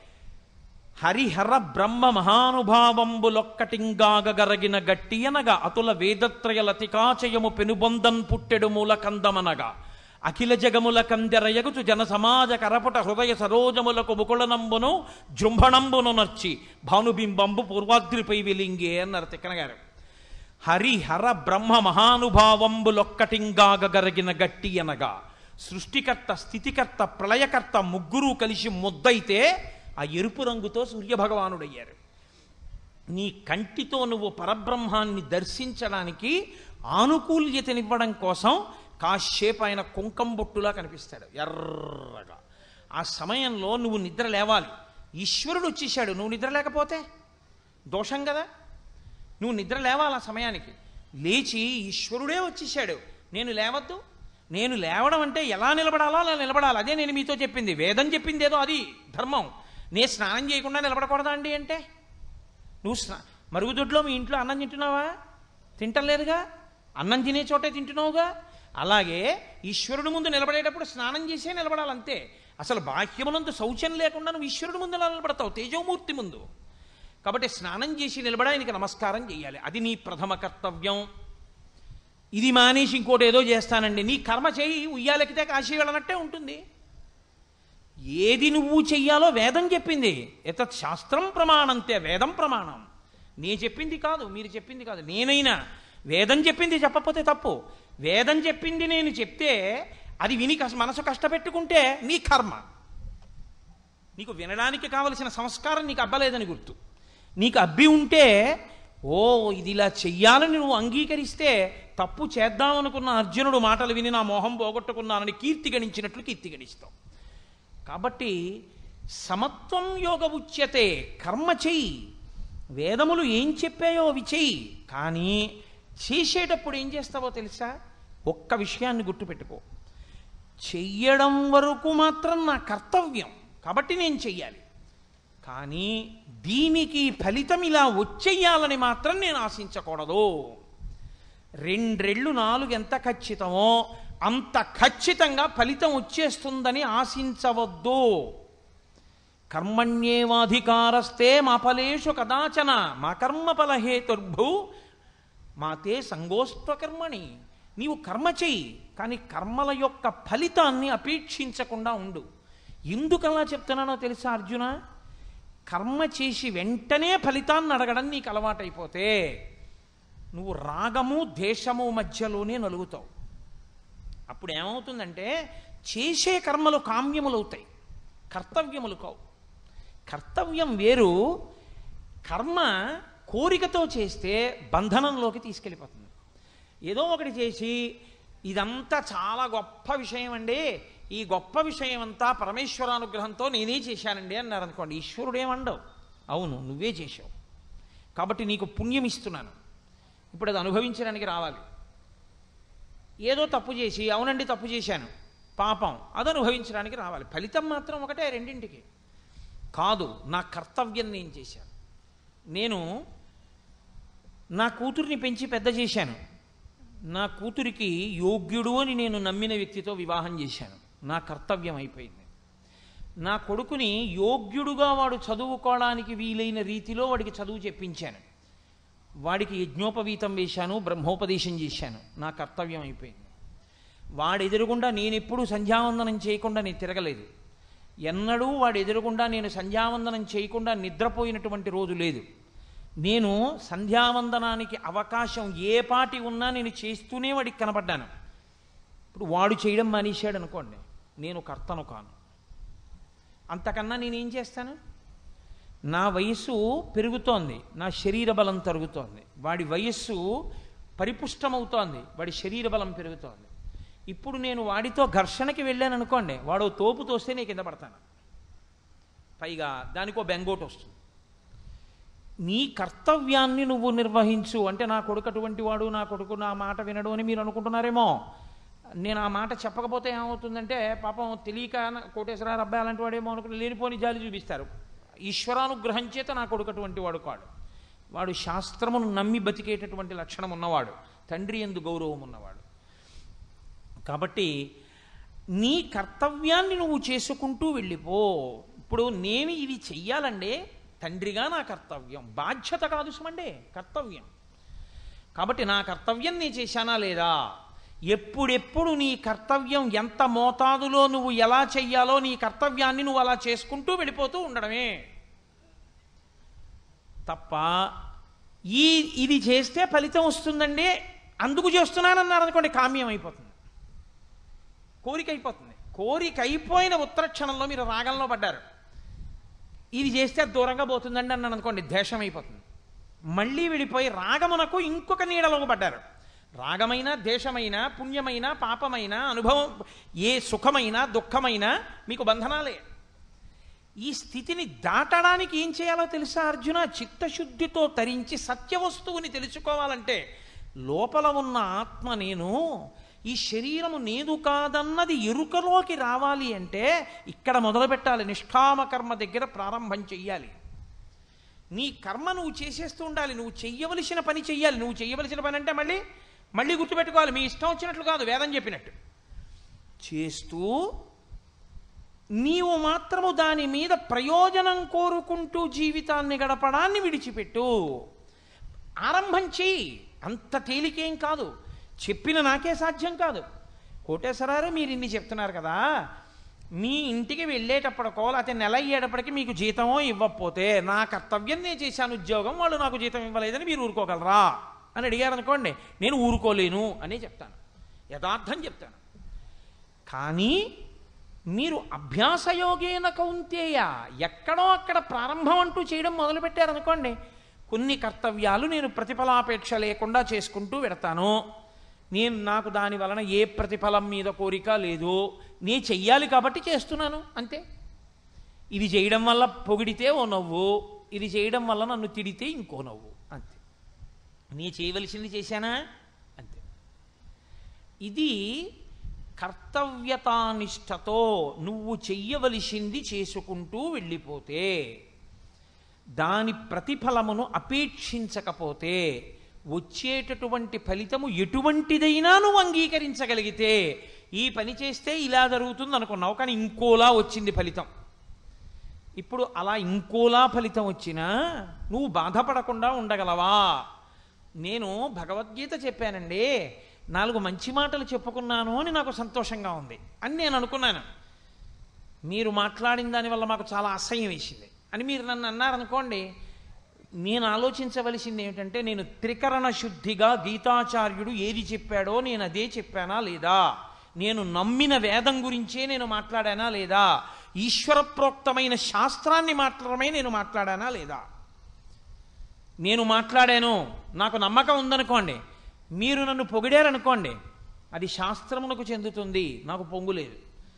హరిహర బ్రహ్మ మహానుభావంబులొక్కటింగాగరగిన గట్టియనగా అతుల వేదత్రయ లతికాచయము పెనుబొందన్ పుట్టెడు మూల కందమనగా అఖిల జగముల కందెరయగుచు జన సమాజ కరపుట హృదయ సరోజములకు ముకుళనంబును జృంభణంబును నర్చి భానుబింబంబు పూర్వాద్రిపై విలింగే అన్నారు తిక్కన గారు హరి హర బ్రహ్మ మహానుభావంబులొక్కటింగాగ గరిగిన గట్టి అనగా సృష్టికర్త స్థితికర్త ప్రళయకర్త ముగ్గురు కలిసి ముద్దయితే ఆ ఎరుపు రంగుతో సూర్యభగవానుడయ్యారు నీ కంటితో నువ్వు పరబ్రహ్మాన్ని దర్శించడానికి ఆనుకూల్యతనివ్వడం కోసం కాసేపు ఆయన కుంకం బొట్టులా కనిపిస్తాడు ఎర్రగా ఆ సమయంలో నువ్వు నిద్ర లేవాలి ఈశ్వరుడు వచ్చేసాడు నువ్వు నిద్ర లేకపోతే దోషం కదా నువ్వు నిద్ర లేవాలి ఆ సమయానికి లేచి ఈశ్వరుడే వచ్చేసాడు నేను లేవద్దు నేను లేవడం అంటే ఎలా నిలబడాలో అలా నిలబడాలి అదే నేను మీతో చెప్పింది వేదం చెప్పింది ఏదో అది ధర్మం నేను స్నానం చేయకుండా నిలబడకూడదా అండి అంటే నువ్వు స్నా మరుగుదొడ్లో మీ ఇంట్లో అన్నం తింటున్నావా తింటలేదుగా అన్నం తినే చోటే తింటున్నావుగా అలాగే ఈశ్వరుడు ముందు నిలబడేటప్పుడు స్నానం చేసే నిలబడాలి అంతే అసలు బాహ్యమునందు శౌచం లేకుండా నువ్వు ఈశ్వరుడు ముందు ఎలా నిలబడతావు తేజోమూర్తి ముందు కాబట్టి స్నానం చేసి నిలబడానికి నమస్కారం చేయాలి అది నీ ప్రథమ కర్తవ్యం ఇది మానేసి ఇంకోటి ఏదో చేస్తానండి నీ కర్మ చేయి ఉయ్యాలెక్కితే కాశీ వెళ్ళనట్టే ఉంటుంది ఏది నువ్వు చెయ్యాలో వేదం చెప్పింది ఎతత్ శాస్త్రం ప్రమాణంతే వేదం ప్రమాణం నే చెప్పింది కాదు మీరు చెప్పింది కాదు నేనైనా వేదం చెప్పింది చెప్పకపోతే తప్పు వేదం చెప్పింది నేను చెప్తే అది విని కష్ట- మనసు కష్టపెట్టుకుంటే నీ కర్మ నీకు వినడానికి కావలసిన సంస్కారం నీకు అబ్బలేదని గుర్తు నీకు అబ్బి ఉంటే ఓ ఇది ఇలా చెయ్యాలని నువ్వు అంగీకరిస్తే తప్పు చేద్దామనుకున్న అర్జునుడు మాటలు విని నా మోహం పోగొట్టుకున్నానని కీర్తి గణించినట్లు కీర్తి గణిస్తావు కాబట్టి సమత్వం యోగ ఉచ్యతే కర్మ చెయ్యి వేదములు ఏం చెప్పాయో అవి చెయ్యి కానీ చేసేటప్పుడు ఏం చేస్తావో తెలుసా ఒక్క విషయాన్ని గుర్తుపెట్టుకో చెయ్యడం వరకు మాత్రం నా కర్తవ్యం కాబట్టి నేను చెయ్యాలి కానీ దీనికి ఫలితం ఇలా వచ్చేయాలని మాత్రం నేను ఆశించకూడదు రెండ్రెళ్ళు నాలుగు ఎంత ఖచ్చితమో అంత ఖచ్చితంగా ఫలితం వచ్చేస్తుందని ఆశించవద్దు కర్మణ్యేవాధికారస్తే మా ఫలేషు కదాచన మా కర్మఫలహేతుర్భు మాతే సంగోస్త్వకర్మణి నీవు కర్మ చెయ్యి కానీ కర్మల యొక్క ఫలితాన్ని అపేక్షించకుండా ఉండు ఎందుకు అలా చెప్తున్నానో తెలుసా అర్జున కర్మ చేసి వెంటనే ఫలితాన్ని అడగడం నీకు అలవాటైపోతే నువ్వు రాగము దేశము మధ్యలోనే నలుగుతావు అప్పుడు ఏమవుతుందంటే చేసే కర్మలు కామ్యములు అవుతాయి కర్తవ్యములు కావు కర్తవ్యం వేరు కర్మ కోరికతో చేస్తే బంధనంలోకి తీసుకెళ్ళిపోతుంది ఏదో ఒకటి చేసి ఇదంతా చాలా గొప్ప విషయం అండి ఈ గొప్ప విషయం అంతా పరమేశ్వరానుగ్రహంతో నేనే చేశానండి అన్నారు అనుకోండి ఈశ్వరుడు ఏమండవు అవును నువ్వే చేశావు కాబట్టి నీకు పుణ్యం ఇస్తున్నాను ఇప్పుడు అది అనుభవించడానికి రావాలి ఏదో తప్పు చేసి అవునండి తప్పు చేశాను పాపం అది అనుభవించడానికి రావాలి ఫలితం మాత్రం ఒకటే రెండింటికి కాదు నా కర్తవ్యం నేను చేశాను నేను నా కూతుర్ని పెంచి పెద్ద చేశాను నా కూతురికి యోగ్యుడు అని నేను నమ్మిన వ్యక్తితో వివాహం చేశాను నా కర్తవ్యం అయిపోయింది నా కొడుకుని యోగ్యుడుగా వాడు చదువుకోవడానికి వీలైన రీతిలో వాడికి చదువు చెప్పించాను వాడికి యజ్ఞోపవీతం వేశాను బ్రహ్మోపదేశం చేశాను నా కర్తవ్యం అయిపోయింది వాడు ఎదురుగుండా నేను ఎప్పుడూ సంధ్యావందనం చేయకుండా నేను తిరగలేదు ఎన్నడూ వాడు ఎదురుగుండా నేను సంధ్యావందనం చేయకుండా నిద్రపోయినటువంటి రోజు లేదు నేను సంధ్యావందనానికి అవకాశం ఏ పాటి ఉన్నా నేను చేస్తూనే వాడికి కనపడ్డాను ఇప్పుడు వాడు చేయడం మానేశాడు అనుకోండి నేను కర్తను కాను అంతకన్నా నేనేం చేస్తాను నా వయస్సు పెరుగుతోంది నా శరీర బలం తరుగుతోంది వాడి వయస్సు పరిపుష్టమవుతోంది వాడి శరీర బలం పెరుగుతోంది ఇప్పుడు నేను వాడితో ఘర్షణకి వెళ్ళాను అనుకోండి వాడు తోపు తోస్తే నేను కింద పడతాను పైగా దానికో బెంగోట్ వస్తుంది నీ కర్తవ్యాన్ని నువ్వు నిర్వహించు అంటే నా కొడుకు అటువంటి వాడు నా కొడుకు నా మాట వినడు అని మీరు అనుకుంటున్నారేమో నేను ఆ మాట చెప్పకపోతే ఏమవుతుందంటే పాపం తెలియక కోటేశ్వరరావు అబ్బాయి అలాంటి వాడేమో అనుకుని లేనిపోని జాలి చూపిస్తారు ఈశ్వరానుగ్రహం చేత నా కొడుకు అటువంటి వాడు కాడు వాడు శాస్త్రమును నమ్మి బతికేటటువంటి లక్షణం ఉన్నవాడు తండ్రి ఎందు గౌరవం ఉన్నవాడు కాబట్టి నీ కర్తవ్యాన్ని నువ్వు చేసుకుంటూ వెళ్ళిపో ఇప్పుడు నేను ఇది చెయ్యాలంటే తండ్రిగా నా కర్తవ్యం బాధ్యత కాదు సుమండే కర్తవ్యం కాబట్టి నా కర్తవ్యం నేను చేశానా లేదా ఎప్పుడెప్పుడు నీ కర్తవ్యం ఎంత మోతాదులో నువ్వు ఎలా చెయ్యాలో నీ కర్తవ్యాన్ని నువ్వు అలా చేసుకుంటూ వెళ్ళిపోతూ ఉండడమే తప్ప ఈ ఇది చేస్తే ఫలితం వస్తుందండి అందుకు చేస్తున్నానన్నారు అనుకోండి కామ్యం అయిపోతుంది కోరిక అయిపోతుంది కోరిక అయిపోయిన ఉత్తర క్షణంలో మీరు రాగంలో పడ్డారు ఇది చేస్తే అది దూరంగా పోతుందండి అన్నాను అనుకోండి ద్వేషం అయిపోతుంది మళ్ళీ వెళ్ళిపోయి రాగమునకు ఇంకొక నీడలో పడ్డారు రాగమైన దేశమైన పుణ్యమైన పాపమైన అనుభవం ఏ సుఖమైన దుఃఖమైన మీకు బంధనాలే ఈ స్థితిని దాటడానికి ఏం చేయాలో తెలుసా అర్జున చిత్తశుద్ధితో తరించి సత్య వస్తువుని తెలుసుకోవాలంటే లోపల ఉన్న ఆత్మ నేను ఈ శరీరము నేను కాదన్నది ఎరుకలోకి రావాలి అంటే ఇక్కడ మొదలు పెట్టాలి నిష్కామ కర్మ దగ్గర ప్రారంభం చెయ్యాలి నీ కర్మ నువ్వు చేసేస్తూ ఉండాలి నువ్వు చెయ్యవలసిన పని చెయ్యాలి నువ్వు చెయ్యవలసిన పని అంటే మళ్ళీ మళ్ళీ గుర్తుపెట్టుకోవాలి మీ ఇష్టం వచ్చినట్లు కాదు వేదం చెప్పినట్టు చేస్తూ నీవు మాత్రము దాని మీద ప్రయోజనం కోరుకుంటూ జీవితాన్ని గడపడాన్ని విడిచిపెట్టు ఆరంభం చెయ్యి అంత తేలికేం కాదు చెప్పిన నాకే సాధ్యం కాదు కోటేశ్వరారు మీరు ఇన్ని చెప్తున్నారు కదా మీ ఇంటికి వెళ్ళేటప్పటికో లేకపోతే నెల అయ్యేటప్పటికి మీకు జీతమో ఇవ్వకపోతే నా కర్తవ్యం నేను చేశాను ఉద్యోగం వాళ్ళు నాకు జీతం ఇవ్వలేదని మీరు ఊరుకోగలరా అని అడిగారు అనుకోండి నేను ఊరుకోలేను అనే చెప్తాను యథార్థం చెప్తాను కానీ మీరు అభ్యాసయోగేన కౌంతేయ ఎక్కడో అక్కడ ప్రారంభం అంటూ చేయడం మొదలుపెట్టారనుకోండి కొన్ని కర్తవ్యాలు నేను ప్రతిఫలాపేక్ష లేకుండా చేసుకుంటూ పెడతాను నేను నాకు దాని వలన ఏ ప్రతిఫలం మీద కోరిక లేదు నే చెయ్యాలి కాబట్టి చేస్తున్నాను అంతే ఇది చేయడం వల్ల పొగిడితే ఓ నవ్వు ఇది చేయడం వల్ల నన్ను తిడితే ఇంకో నవ్వు అంతే నీ చేయవలసింది చేశానా అంతే ఇది కర్తవ్యతానిష్టతో నువ్వు చెయ్యవలసింది చేసుకుంటూ వెళ్ళిపోతే దాని ప్రతిఫలమును అపేక్షించకపోతే వచ్చేటటువంటి ఫలితము ఎటువంటిదైనా నువ్వు అంగీకరించగలిగితే ఈ పని చేస్తే ఇలా జరుగుతుంది అనుకున్నావు కానీ ఇంకోలా వచ్చింది ఫలితం ఇప్పుడు అలా ఇంకోలా ఫలితం వచ్చినా నువ్వు బాధపడకుండా ఉండగలవా నేను భగవద్గీత చెప్పానండి నాలుగు మంచి మాటలు చెప్పుకున్నాను అని నాకు సంతోషంగా ఉంది అని నేను అనుకున్నాను మీరు మాట్లాడిన దానివల్ల మాకు చాలా అసహ్యం వేసింది అని మీరు నన్ను అన్నారనుకోండి నేను ఆలోచించవలసింది ఏమిటంటే నేను త్రికరణ శుద్ధిగా గీతాచార్యుడు ఏది చెప్పాడో నేను అదే చెప్పానా లేదా నేను నమ్మిన వేదం గురించే నేను మాట్లాడానా లేదా ఈశ్వర ప్రోక్తమైన శాస్త్రాన్ని మాత్రమే నేను మాట్లాడానా లేదా నేను మాట్లాడాను నాకు నమ్మకం ఉందనుకోండి మీరు నన్ను పొగిడారనుకోండి అది శాస్త్రమునకు చెందుతుంది నాకు పొంగులేదు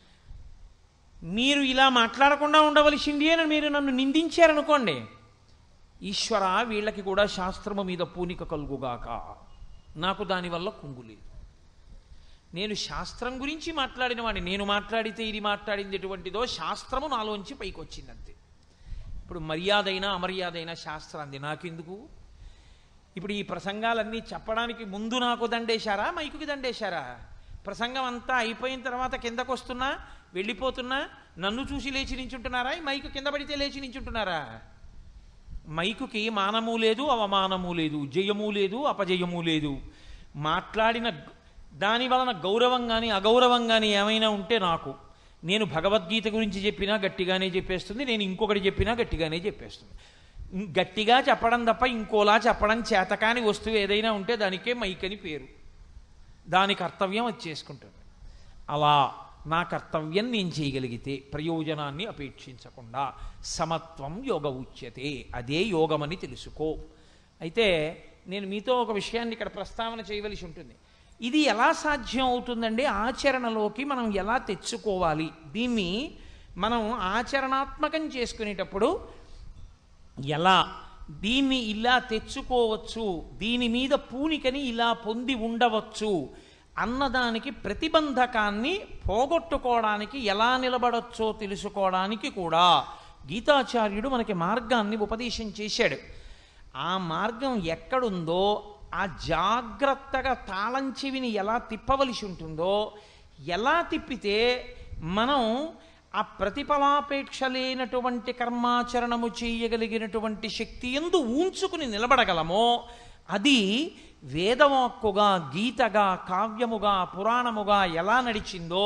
మీరు ఇలా మాట్లాడకుండా ఉండవలసింది అని మీరు నన్ను నిందించారనుకోండి ఈశ్వర వీళ్ళకి కూడా శాస్త్రము మీద పూనిక కలుగుగాక నాకు దానివల్ల కుంగులేదు నేను శాస్త్రం గురించి మాట్లాడిన వాడిని నేను మాట్లాడితే ఇది మాట్లాడింది ఎటువంటిదో శాస్త్రము నాలోంచి పైకి వచ్చిందంతే ఇప్పుడు మర్యాదైనా అమర్యాదైనా శాస్త్రాంది నాకెందుకు ఇప్పుడు ఈ ప్రసంగాలన్నీ చెప్పడానికి ముందు నాకు దండేశారా మైకుకి దండేశారా ప్రసంగం అంతా అయిపోయిన తర్వాత కిందకు వస్తున్నా వెళ్ళిపోతున్నా నన్ను చూసి లేచి నించుంటున్నారా ఈ మైకు కింద పడితే లేచి నించుంటున్నారా మైకుకి మానము లేదు అవమానము లేదు జయము లేదు అపజయము లేదు మాట్లాడిన దాని వలన గౌరవం కానీ అగౌరవం కానీ ఏమైనా ఉంటే నాకు నేను భగవద్గీత గురించి చెప్పినా గట్టిగానే చెప్పేస్తుంది నేను ఇంకొకటి చెప్పినా గట్టిగానే చెప్పేస్తుంది ఇం- గట్టిగా చెప్పడం తప్ప ఇంకోలా చెప్పడం చేతకాని వస్తువు ఏదైనా ఉంటే దానికే మైక్ అని పేరు దాని కర్తవ్యం అది చేసుకుంటుంది అలా నా కర్తవ్యం నేను చేయగలిగితే ప్రయోజనాన్ని అపేక్షించకుండా సమత్వం యోగ ఉచ్యతే అదే యోగమని తెలుసుకో అయితే నేను మీతో ఒక విషయాన్ని ఇక్కడ ప్రస్తావన చేయవలసి ఉంటుంది ఇది ఎలా సాధ్యం అవుతుందండి ఆచరణలోకి మనం ఎలా తెచ్చుకోవాలి దీన్ని మనం ఆచరణాత్మకం చేసుకునేటప్పుడు ఎలా దీన్ని ఇలా తెచ్చుకోవచ్చు దీని మీద పూనికని ఇలా పొంది ఉండవచ్చు అన్నదానికి ప్రతిబంధకాన్ని పోగొట్టుకోవడానికి ఎలా నిలబడొచ్చో తెలుసుకోవడానికి కూడా గీతాచార్యుడు మనకి మార్గాన్ని ఉపదేశం చేశాడు ఆ మార్గం ఎక్కడుందో ఆ జాగ్రత్తగా తాళం చెవిని ఎలా తిప్పవలసి ఉంటుందో ఎలా తిప్పితే మనం ఆ ప్రతిఫలాపేక్ష లేనటువంటి కర్మాచరణము చేయగలిగినటువంటి శక్తి ఎందు ఊంచుకుని నిలబడగలమో అది వేదవాక్కుగా గీతగా కావ్యముగా పురాణముగా ఎలా నడిచిందో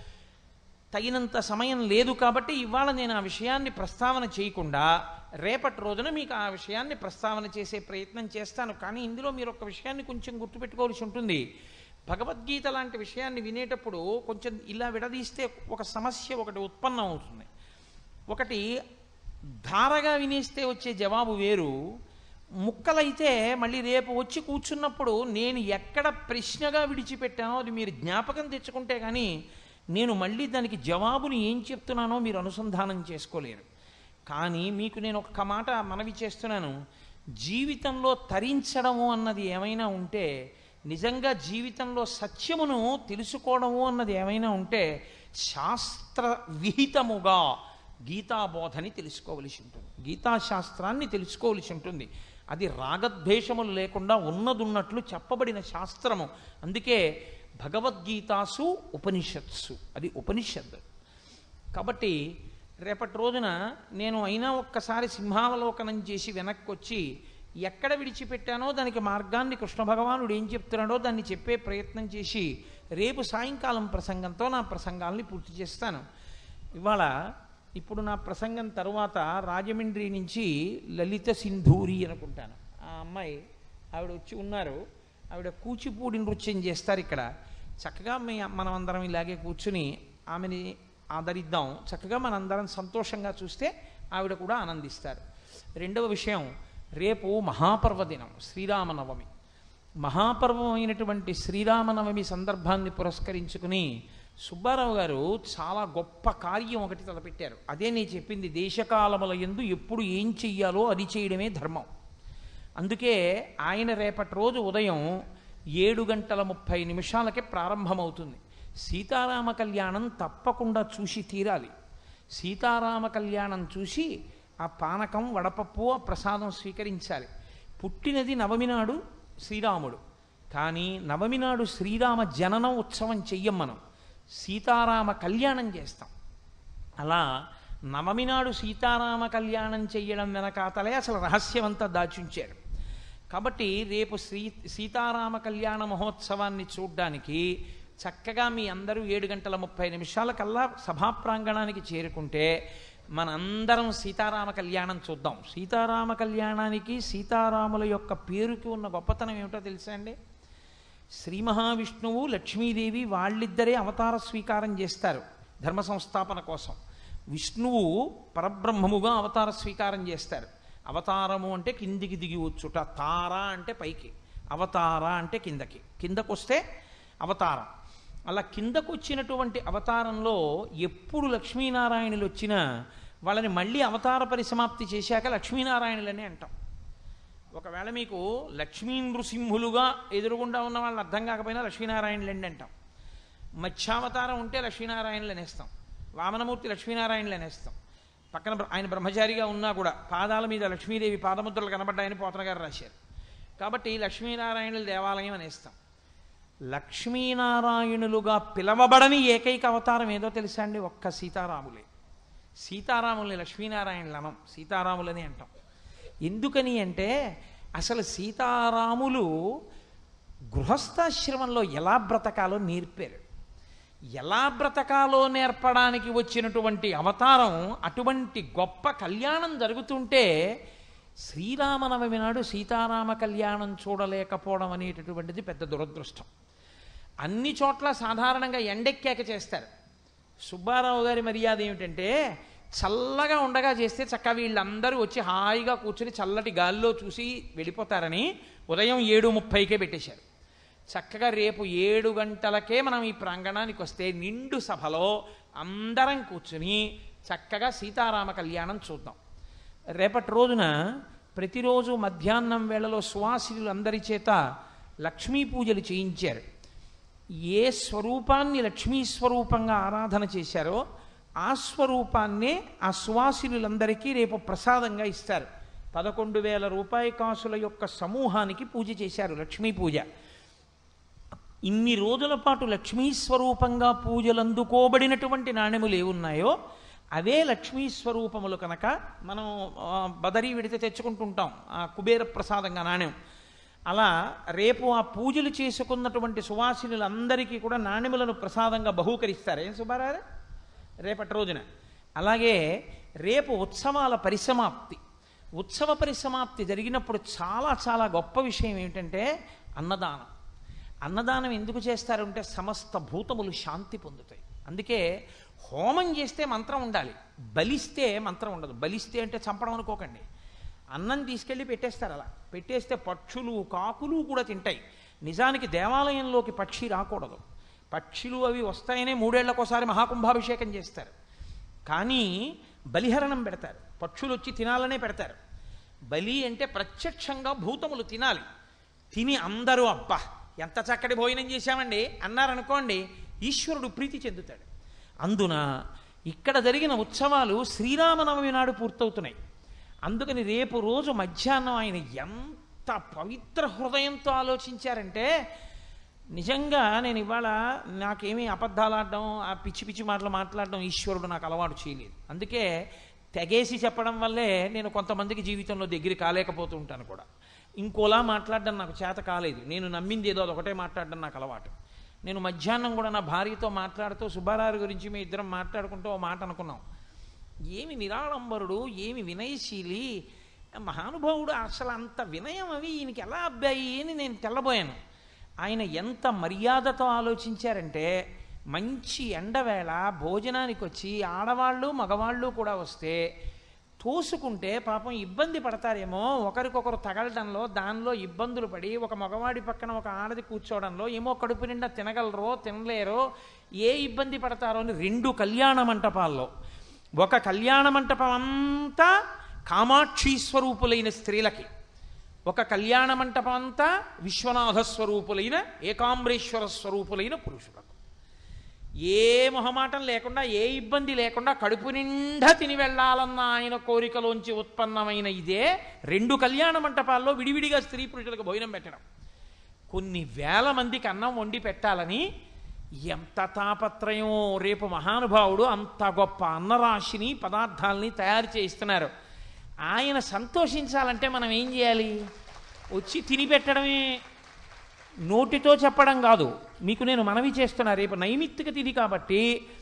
తగినంత సమయం లేదు కాబట్టి ఇవాళ నేను ఆ విషయాన్ని ప్రస్తావన చేయకుండా రేపటి రోజున మీకు ఆ విషయాన్ని ప్రస్తావన చేసే ప్రయత్నం చేస్తాను కానీ ఇందులో మీరు ఒక విషయాన్ని కొంచెం గుర్తుపెట్టుకోవాల్సి ఉంటుంది భగవద్గీత లాంటి విషయాన్ని వినేటప్పుడు కొంచెం ఇలా విడదీస్తే ఒక సమస్య ఒకటి ఉత్పన్నం అవుతుంది ఒకటి ధారగా వినేస్తే వచ్చే జవాబు వేరు ముక్కలైతే మళ్ళీ రేపు వచ్చి కూర్చున్నప్పుడు నేను ఎక్కడ ప్రశ్నగా విడిచిపెట్టానో అది మీరు జ్ఞాపకం తెచ్చుకుంటే కానీ నేను మళ్ళీ దానికి జవాబుని ఏం చెప్తున్నానో మీరు అనుసంధానం చేసుకోలేరు కానీ మీకు నేను ఒక్క మాట మనవి చేస్తున్నాను జీవితంలో తరించడము అన్నది ఏమైనా ఉంటే నిజంగా జీవితంలో సత్యమును తెలుసుకోవడము అన్నది ఏమైనా ఉంటే శాస్త్ర విహితముగా గీతాబోధని తెలుసుకోవలసి ఉంటుంది గీతాశాస్త్రాన్ని తెలుసుకోవలసి ఉంటుంది అది రాగద్వేషములు లేకుండా ఉన్నదున్నట్లు చెప్పబడిన శాస్త్రము అందుకే భగవద్గీతాసు ఉపనిషత్సు అది ఉపనిషత్ కాబట్టి రేపటి రోజున నేను అయినా ఒక్కసారి సింహావలోకనం చేసి వెనక్కి వచ్చి ఎక్కడ విడిచిపెట్టానో దానికి మార్గాన్ని కృష్ణ భగవానుడు ఏం చెప్తున్నాడో దాన్ని చెప్పే ప్రయత్నం చేసి రేపు సాయంకాలం ప్రసంగంతో నా ప్రసంగాల్ని పూర్తి చేస్తాను ఇవాళ ఇప్పుడు నా ప్రసంగం తరువాత రాజమండ్రి నుంచి లలిత సింధూరి అనుకుంటాను ఆ అమ్మాయి ఆవిడ వచ్చి ఉన్నారు ఆవిడ కూచిపూడి నృత్యం చేస్తారు ఇక్కడ చక్కగా మీ మనం అందరం ఇలాగే కూర్చుని ఆమెని ఆదరిద్దాం చక్కగా మనందరం సంతోషంగా చూస్తే ఆవిడ కూడా ఆనందిస్తారు రెండవ విషయం రేపు మహాపర్వదినం శ్రీరామనవమి మహాపర్వమైనటువంటి శ్రీరామనవమి సందర్భాన్ని పురస్కరించుకుని సుబ్బారావు గారు చాలా గొప్ప కార్యం ఒకటి తలపెట్టారు అదే నేను చెప్పింది దేశకాలముల ఎందు ఎప్పుడు ఏం చెయ్యాలో అది చేయడమే ధర్మం అందుకే ఆయన రేపటి రోజు ఉదయం ఏడు గంటల ముప్పై నిమిషాలకే ప్రారంభమవుతుంది సీతారామ కళ్యాణం తప్పకుండా చూసి తీరాలి సీతారామ కళ్యాణం చూసి ఆ పానకం వడపప్పు ఆ ప్రసాదం స్వీకరించాలి పుట్టినది నవమి నాడు శ్రీరాముడు కానీ నవమి నాడు శ్రీరామ జననం ఉత్సవం చెయ్యం మనం సీతారామ కళ్యాణం చేస్తాం అలా నవమి నాడు సీతారామ కళ్యాణం చెయ్యడం వెనకాతలే అసలు రహస్యమంతా దాచుంచారు కాబట్టి రేపు శ్రీ సీతారామ కళ్యాణ మహోత్సవాన్ని చూడ్డానికి చక్కగా మీ అందరూ ఏడు గంటల ముప్పై నిమిషాల కల్లా సభా ప్రాంగణానికి చేరుకుంటే మనందరం సీతారామ కళ్యాణం చూద్దాం సీతారామ కళ్యాణానికి సీతారాముల యొక్క పేరుకి ఉన్న గొప్పతనం ఏమిటో తెలుసా అండి శ్రీ మహావిష్ణువు లక్ష్మీదేవి వాళ్ళిద్దరే అవతార స్వీకారం చేస్తారు ధర్మ సంస్థాపన కోసం విష్ణువు పరబ్రహ్మముగా అవతార స్వీకారం చేస్తారు అవతారము అంటే కిందికి దిగి వచ్చుట తార అంటే పైకి అవతార అంటే కిందకి కిందకొస్తే అవతారం అలా కిందకు వచ్చినటువంటి అవతారంలో ఎప్పుడు లక్ష్మీనారాయణులు వచ్చినా వాళ్ళని మళ్ళీ అవతార పరిసమాప్తి చేశాక లక్ష్మీనారాయణులని అంటాం ఒకవేళ మీకు లక్ష్మీ నృసింహులుగా ఎదురుగుండా ఉన్న వాళ్ళు అర్థం కాకపోయినా లక్ష్మీనారాయణులండి అంటాం మత్స్యావతారం ఉంటే లక్ష్మీనారాయణులు అనేస్తాం వామనమూర్తి లక్ష్మీనారాయణులు అనేస్తాం పక్కన బ్ర- ఆయన బ్రహ్మచారిగా ఉన్నా కూడా పాదాల మీద లక్ష్మీదేవి పాదముద్రలు కనబడ్డాయని పోతన గారు రాశారు కాబట్టి లక్ష్మీనారాయణుల దేవాలయం అనేస్తాం లక్ష్మీనారాయణులుగా పిలవబడని ఏకైక అవతారం ఏదో తెలుసా అండి ఒక్క సీతారాములే సీతారాముల్ని లక్ష్మీనారాయణులు అనం సీతారాములని అంటాం ఎందుకని అంటే అసలు సీతారాములు గృహస్థాశ్రమంలో ఎలా బ్రతకాలో నేర్పారు ఎలా బ్రతకాలో నేర్పడానికి వచ్చినటువంటి అవతారం అటువంటి గొప్ప కళ్యాణం జరుగుతుంటే శ్రీరామనవమి నాడు సీతారామ కళ్యాణం చూడలేకపోవడం అనేటటువంటిది పెద్ద దురదృష్టం అన్ని చోట్ల సాధారణంగా ఎండెక్కాక చేస్తారు సుబ్బారావు గారి మర్యాద ఏమిటంటే చల్లగా ఉండగా చేస్తే చక్క వీళ్ళందరూ వచ్చి హాయిగా కూర్చుని చల్లటి గాల్లో చూసి వెళ్ళిపోతారని ఉదయం ఏడు ముప్పైకే పెట్టేశారు చక్కగా రేపు ఏడు గంటలకే మనం ఈ ప్రాంగణానికి వస్తే నిండు సభలో అందరం కూర్చుని చక్కగా సీతారామ కళ్యాణం చూద్దాం రేపటి రోజున ప్రతిరోజు మధ్యాహ్నం వేళలో సువాసినులు అందరి చేత లక్ష్మీ పూజలు చేయించారు ఏ స్వరూపాన్ని లక్ష్మీ స్వరూపంగా ఆరాధన చేశారో ఆ స్వరూపాన్నే ఆ సువాసినులందరికీ రేపు ప్రసాదంగా ఇస్తారు పదకొండు వేల రూపాయి కాసుల యొక్క సమూహానికి పూజ చేశారు లక్ష్మీ పూజ ఇన్ని రోజుల పాటు లక్ష్మీ స్వరూపంగా పూజలు అందుకోబడినటువంటి నాణెములు ఏవున్నాయో అవే లక్ష్మీ స్వరూపములు కనుక మనం ఆ, బదరీ విడితే తెచ్చుకుంటుంటాం ఆ కుబేర ప్రసాదంగా నాణ్యం అలా రేపు ఆ పూజలు చేసుకున్నటువంటి సువాసినులందరికీ కూడా నాణ్యములను ప్రసాదంగా బహూకరిస్తారు ఏం సుబ్బారావు రేపటి రోజున అలాగే రేపు ఉత్సవాల పరిసమాప్తి ఉత్సవ పరిసమాప్తి జరిగినప్పుడు చాలా చాలా గొప్ప విషయం ఏమిటంటే అన్నదానం అన్నదానం ఎందుకు చేస్తారంటే సమస్త భూతములు శాంతి పొందుతాయి అందుకే హోమం చేస్తే మంత్రం ఉండాలి బలిస్తే మంత్రం ఉండదు బలిస్తే అంటే చంపడం అనుకోకండి అన్నం తీసుకెళ్ళి పెట్టేస్తారు అలా పెట్టేస్తే పక్షులు కాకులు కూడా తింటాయి నిజానికి దేవాలయంలోకి పక్షి రాకూడదు పక్షులు అవి వస్తాయనే మూడేళ్లకోసారి మహాకుంభాభిషేకం చేస్తారు కానీ బలిహరణం పెడతారు పక్షులు వచ్చి తినాలనే పెడతారు బలి అంటే ప్రత్యక్షంగా భూతములు తినాలి తిని అందరూ అబ్బా ఎంత చక్కటి భోజనం చేశామండి అన్నారనుకోండి ఈశ్వరుడు ప్రీతి చెందుతాడు అందున ఇక్కడ జరిగిన ఉత్సవాలు శ్రీరామనవమి నాడు పూర్తవుతున్నాయి అందుకని రేపు రోజు మధ్యాహ్నం ఆయన ఎంత పవిత్ర హృదయంతో ఆలోచించారంటే నిజంగా నేను ఇవాళ నాకేమీ అబద్ధాలు ఆడడం ఆ పిచ్చి పిచ్చి మాటలు మాట్లాడడం ఈశ్వరుడు నాకు అలవాటు చేయలేదు అందుకే తెగేసి చెప్పడం వల్లే నేను కొంతమందికి జీవితంలో దగ్గర కాలేకపోతూ ఉంటాను కూడా ఇంకోలా మాట్లాడడం నాకు చేత కాలేదు నేను నమ్మింది ఏదో అదొకటే మాట్లాడడం నాకు అలవాటు నేను మధ్యాహ్నం కూడా నా భార్యతో మాట్లాడుతూ సుబ్బారావు గురించి మీ ఇద్దరం మాట్లాడుకుంటూ ఓ మాట అనుకున్నాం ఏమి నిరాడంబరుడు ఏమి వినయశీలి మహానుభావుడు అసలు అంత వినయం అవి ఈయనకి ఎలా అబ్బాయి అని నేను తెల్లబోయాను ఆయన ఎంత మర్యాదతో ఆలోచించారంటే మంచి ఎండవేళ భోజనానికి వచ్చి ఆడవాళ్ళు మగవాళ్ళు కూడా వస్తే తోసుకుంటే పాపం ఇబ్బంది పడతారేమో ఒకరికొకరు తగలడంలో దానిలో ఇబ్బందులు పడి ఒక మగవాడి పక్కన ఒక ఆడది కూర్చోవడంలో ఏమో కడుపు నిండా తినగలరో తినలేరో ఏ ఇబ్బంది పడతారో అని రెండు కళ్యాణ మంటపాల్లో ఒక కళ్యాణ మంటపం అంతా కామాక్షి స్వరూపులైన స్త్రీలకి ఒక కళ్యాణ మంటపం అంతా విశ్వనాథ స్వరూపులైన ఏకాంబరేశ్వర స్వరూపులైన పురుషులకు ఏ మొహమాటం లేకుండా ఏ ఇబ్బంది లేకుండా కడుపు నిండా తిని వెళ్ళాలన్న ఆయన కోరికలోంచి ఉత్పన్నమైన ఇదే రెండు కళ్యాణ మంటపాల్లో విడివిడిగా స్త్రీ పురుషులకు భోజనం పెట్టడం కొన్ని వేల మందికి అన్నం వండి పెట్టాలని ఎంత తాపత్రయం రేపు మహానుభావుడు అంత గొప్ప అన్నరాశిని పదార్థాలని తయారు చేయిస్తున్నారు ఆయన సంతోషించాలంటే మనం ఏం చేయాలి వచ్చి తిని పెట్టడమే నోటితో చెప్పడం కాదు మీకు నేను మనవి చేస్తున్నా రేపు నైమిత్తిక తిథి కాబట్టి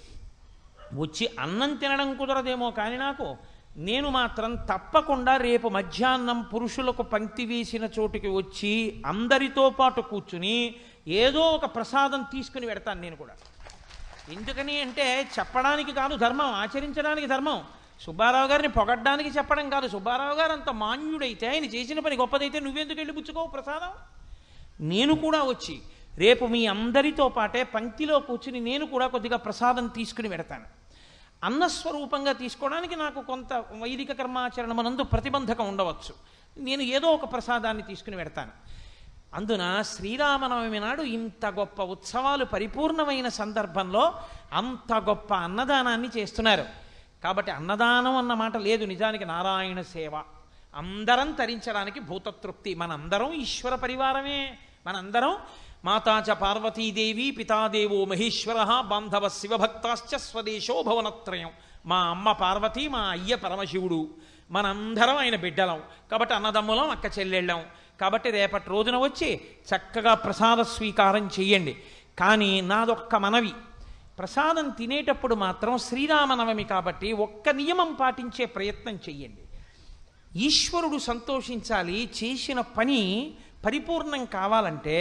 వచ్చి అన్నం తినడం కుదరదేమో కానీ నాకు నేను మాత్రం తప్పకుండా రేపు మధ్యాహ్నం పురుషులకు పంక్తి వేసిన చోటుకి వచ్చి అందరితో పాటు కూర్చుని ఏదో ఒక ప్రసాదం తీసుకుని పెడతాను నేను కూడా ఎందుకని అంటే చెప్పడానికి కాదు ధర్మం ఆచరించడానికి ధర్మం సుబ్బారావు గారిని పొగడ్డానికి చెప్పడం కాదు సుబ్బారావు గారు అంత మాన్యుడైతే ఆయన చేసిన పని గొప్పదైతే నువ్వెందుకు వెళ్ళి పుచ్చుకోవు ప్రసాదం నేను కూడా వచ్చి రేపు మీ అందరితో పాటే పంక్తిలో కూర్చుని నేను కూడా కొద్దిగా ప్రసాదం తీసుకుని పెడతాను అన్నస్వరూపంగా తీసుకోవడానికి నాకు కొంత వైదిక కర్మాచరణమనందు ప్రతిబంధకం ఉండవచ్చు నేను ఏదో ఒక ప్రసాదాన్ని తీసుకుని పెడతాను అందున శ్రీరామనవమి నాడు ఇంత గొప్ప ఉత్సవాలు పరిపూర్ణమైన సందర్భంలో అంత గొప్ప అన్నదానాన్ని చేస్తున్నారు కాబట్టి అన్నదానం అన్న మాట లేదు నిజానికి నారాయణ సేవ అందరం తరించడానికి భూతతృప్తి మనందరం ఈశ్వర పరివారమే మనందరం మాతాచ పార్వతీదేవి పితాదేవో మహేశ్వర బాంధవ శివభక్తాశ్చ స్వదేశో భవనత్రయం మా అమ్మ పార్వతి మా అయ్య పరమశివుడు మనందరం ఆయన బిడ్డలం కాబట్టి అన్నదమ్ములం అక్క చెల్లెళ్ళం కాబట్టి రేపటి రోజున వచ్చి చక్కగా ప్రసాద స్వీకారం చెయ్యండి కానీ నాదొక్క మనవి ప్రసాదం తినేటప్పుడు మాత్రం శ్రీరామనవమి కాబట్టి ఒక్క నియమం పాటించే ప్రయత్నం చెయ్యండి ఈశ్వరుడు సంతోషించాలి చేసిన పని పరిపూర్ణం కావాలంటే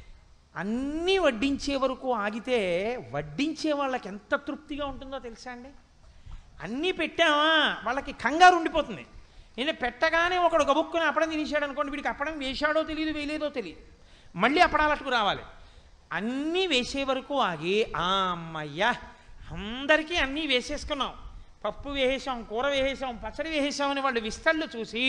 అన్నీ వడ్డించే వరకు ఆగితే వడ్డించే వాళ్ళకి ఎంత తృప్తిగా ఉంటుందో తెలుసా అండి అన్నీ పెట్టామా వాళ్ళకి కంగారు ఉండిపోతుంది నేను పెట్టగానే ఒకడు గబుక్కుని అప్పడం తినేసాడు అనుకోండి వీడికి అప్పడం వేశాడో తెలియదు వేయలేదో తెలియదు మళ్ళీ అప్పడాలట్టుకు రావాలి అన్నీ వేసే వరకు ఆగి ఆ అమ్మయ్యా అందరికీ అన్నీ వేసేసుకున్నాం పప్పు వేసేసాం కూర వేసేసాం పచ్చడి వేసేసామని వాళ్ళు విస్తళ్ళు చూసి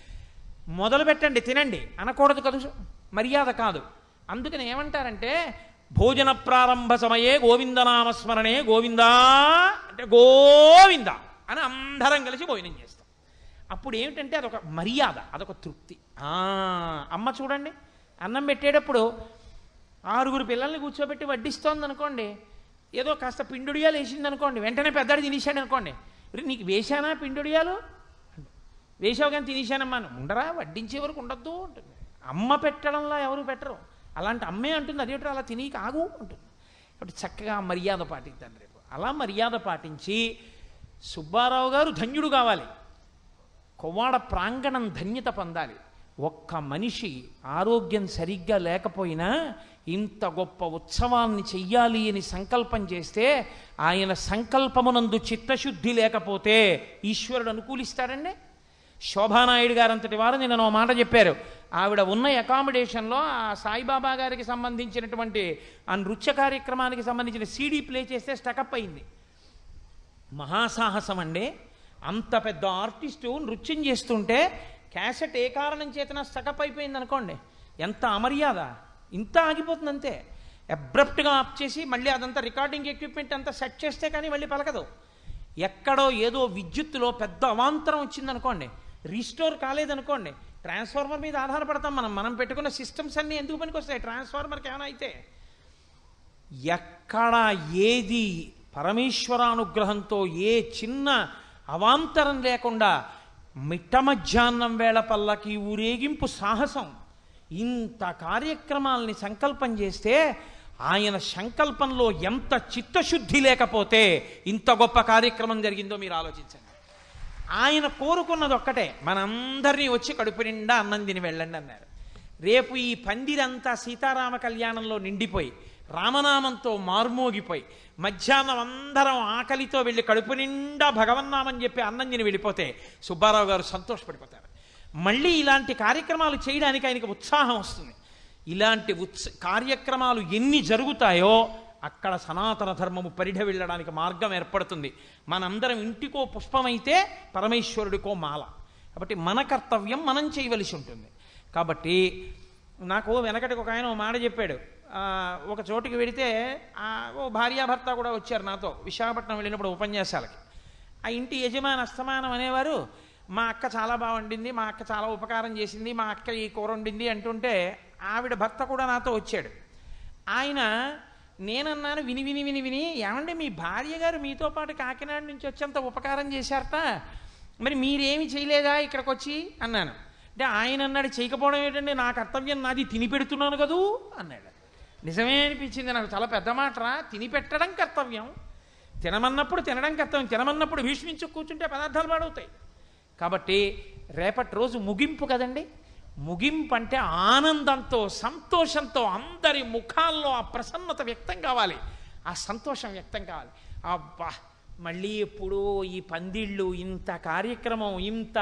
మొదలు పెట్టండి తినండి అనకూడదు కదు మర్యాద కాదు అందుకని ఏమంటారంటే భోజన ప్రారంభ సమయే గోవిందనామస్మరణే గోవిందా అంటే గోవింద అని అందరం కలిసి భోజనం చేస్తాం అప్పుడు ఏమిటంటే అదొక మర్యాద అదొక తృప్తి ఆ, అమ్మ చూడండి అన్నం పెట్టేటప్పుడు ఆరుగురు పిల్లల్ని కూర్చోబెట్టి వడ్డిస్తోంది అనుకోండి ఏదో కాస్త పిండుడియాలు వేసింది అనుకోండి వెంటనే పెద్దడు తినేశాడు అనుకోండి "ఒరేయ్, నీకు వేశానా పిండుడియాలు వేసావు కానీ తినేశానమ్మా అని. ఉండరా వడ్డించే వరకు ఉండొద్దు ఉంటుంది అమ్మ పెట్టడంలా ఎవరు పెట్టరు అలాంటి అమ్మే అంటుంది అదేంటో అలా తిని కాగు అంటుంది కాబట్టి చక్కగా మర్యాద పాటిద్దాం రేపు అలా మర్యాద పాటించి సుబ్బారావు గారు ధన్యుడు కావాలి కొవ్వాడ ప్రాంగణం ధన్యత పొందాలి ఒక్క మనిషి ఆరోగ్యం సరిగ్గా లేకపోయినా ఇంత గొప్ప ఉత్సవాన్ని చెయ్యాలి అని సంకల్పం చేస్తే ఆయన సంకల్పమునందు చిత్తశుద్ధి లేకపోతే ఈశ్వరుడు అనుకూలిస్తాడండి శోభానాయుడు గారంతటి వారు నిన్న ఓ మాట చెప్పారు ఆవిడ ఉన్న అకామిడేషన్లో ఆ సాయిబాబా గారికి సంబంధించినటువంటి ఆ నృత్య కార్యక్రమానికి సంబంధించిన సీడీ ప్లే చేస్తే స్టకప్ అయింది మహాసాహసం అండి అంత పెద్ద ఆర్టిస్టు నృత్యం చేస్తుంటే క్యాసెట్ ఏ కారణం చేతన స్టకప్ అయిపోయింది అనుకోండి ఎంత అమర్యాద ఇంత ఆగిపోతుంది అంతే అబ్రప్ట్గా ఆఫ్ చేసి మళ్ళీ అదంతా రికార్డింగ్ ఎక్విప్మెంట్ అంతా సెట్ చేస్తే కానీ మళ్ళీ పలకదు ఎక్కడో ఏదో విద్యుత్తులో పెద్ద అవాంతరం వచ్చిందనుకోండి రీస్టోర్ కాలేదనుకోండి ట్రాన్స్ఫార్మర్ మీద ఆధారపడతాం మనం మనం పెట్టుకున్న సిస్టమ్స్ అన్నీ ఎందుకు పనికొస్తాయి ట్రాన్స్ఫార్మర్కి ఏమైనా అయితే ఎక్కడ ఏది పరమేశ్వరానుగ్రహంతో ఏ చిన్న అవాంతరం లేకుండా మిట్ట మధ్యాహ్నం వేళ పల్లకి ఊరేగింపు సాహసం ఇంత కార్యక్రమాల్ని సంకల్పం చేస్తే ఆయన సంకల్పంలో ఎంత చిత్తశుద్ధి లేకపోతే ఇంత గొప్ప కార్యక్రమం జరిగిందో మీరు ఆలోచించండి ఆయన కోరుకున్నది ఒక్కటే మనందరినీ వచ్చి కడుపు నిండా అన్నం తిని వెళ్ళండి అన్నారు రేపు ఈ పందిరంతా సీతారామ కళ్యాణంలో నిండిపోయి రామనామంతో మార్మోగిపోయి మధ్యాహ్నం అందరం ఆకలితో వెళ్ళి కడుపు నిండా భగవన్నామని చెప్పి అన్నం తిని వెళ్ళిపోతే సుబ్బారావు గారు సంతోషపడిపోతారు మళ్ళీ ఇలాంటి కార్యక్రమాలు చేయడానికి ఆయనకి ఉత్సాహం వస్తుంది ఇలాంటి ఉత్స కార్యక్రమాలు ఎన్ని జరుగుతాయో అక్కడ సనాతన ధర్మము పరిఢ వెళ్ళడానికి మార్గం ఏర్పడుతుంది మనందరం ఇంటికో పుష్పమైతే పరమేశ్వరుడికో మాల కాబట్టి మన కర్తవ్యం మనం చేయవలసి ఉంటుంది కాబట్టి నాకు వెనకటికి ఒక ఆయన ఓ మాట చెప్పాడు ఆ, ఒక చోటుకి వెడితే ఆ, ఓ భార్యాభర్త కూడా వచ్చారు నాతో విశాఖపట్నం వెళ్ళినప్పుడు ఉపన్యాసాలకి ఆ ఇంటి యజమాని అస్తమానం అనేవారు మా అక్క చాలా బాగా వండింది మా అక్క చాలా ఉపకారం చేసింది మా అక్క ఈ కూర వండింది అంటుంటే ఆవిడ భర్త కూడా నాతో వచ్చాడు ఆయన నేనన్నాను విని విని విని విని ఏమండి మీ భార్య గారు మీతో పాటు కాకినాడ నుంచి వచ్చేంత ఉపకారం చేశారట మరి మీరేమి చేయలేదా ఇక్కడికి వచ్చి అన్నాను అంటే ఆయన అన్నాడు చేయకపోవడం ఏంటంటే నా కర్తవ్యం నాది తిని పెడుతున్నాను కదూ అన్నాడు నిజమే అనిపించింది నాకు చాలా పెద్ద మాటరా తిని పెట్టడం కర్తవ్యం తినమన్నప్పుడు తినడం కర్తవ్యం తినమన్నప్పుడు భీష్మించు కూర్చుంటే పదార్థాలు పాడవుతాయి కాబట్టి రేపటి రోజు ముగింపు కదండి ముగింపు అంటే ఆనందంతో సంతోషంతో అందరి ముఖాల్లో ఆ ప్రసన్నత వ్యక్తం కావాలి ఆ సంతోషం వ్యక్తం కావాలి అబ్బా మళ్ళీ ఎప్పుడూ ఈ పందిళ్ళు ఇంత కార్యక్రమం ఇంత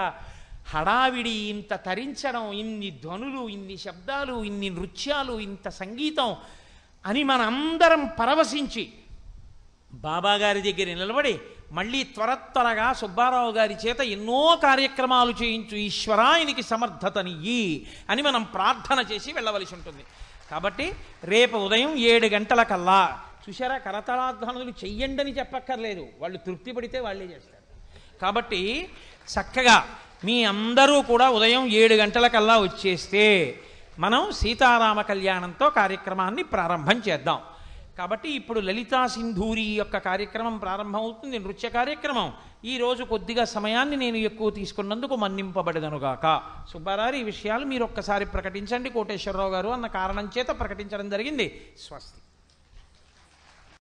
హడావిడి ఇంత తరించడం ఇన్ని ధ్వనులు ఇన్ని శబ్దాలు ఇన్ని నృత్యాలు ఇంత సంగీతం అని మనందరం పరవశించి బాబా గారి దగ్గర నిలబడి మళ్ళీ త్వర త్వరగా సుబ్బారావు గారి చేత ఎన్నో కార్యక్రమాలు చేయించు ఈశ్వరాయనికి సమర్థతనియ్యి అని మనం ప్రార్థన చేసి వెళ్ళవలసి ఉంటుంది కాబట్టి రేపు ఉదయం ఏడు గంటల కల్లా చూసారా కరతళాధ్వనులు చెయ్యండని చెప్పక్కర్లేదు వాళ్ళు తృప్తి పడితే వాళ్ళే చేస్తారు కాబట్టి చక్కగా మీ అందరూ కూడా ఉదయం ఏడు గంటల కల్లా వచ్చేస్తే మనం సీతారామ కళ్యాణంతో కార్యక్రమాన్ని ప్రారంభం చేద్దాం కాబట్టి ఇప్పుడు లలితా సింధూరి యొక్క కార్యక్రమం ప్రారంభమవుతుంది నృత్య కార్యక్రమం ఈ రోజు కొద్దిగా సమయాన్ని నేను ఎక్కువ తీసుకున్నందుకు మన్నింపబడదనుగాక సుబ్బారావు ఈ విషయాలు మీరు ఒక్కసారి ప్రకటించండి కోటేశ్వరరావు గారు అన్న కారణం చేత ప్రకటించడం జరిగింది స్వస్తి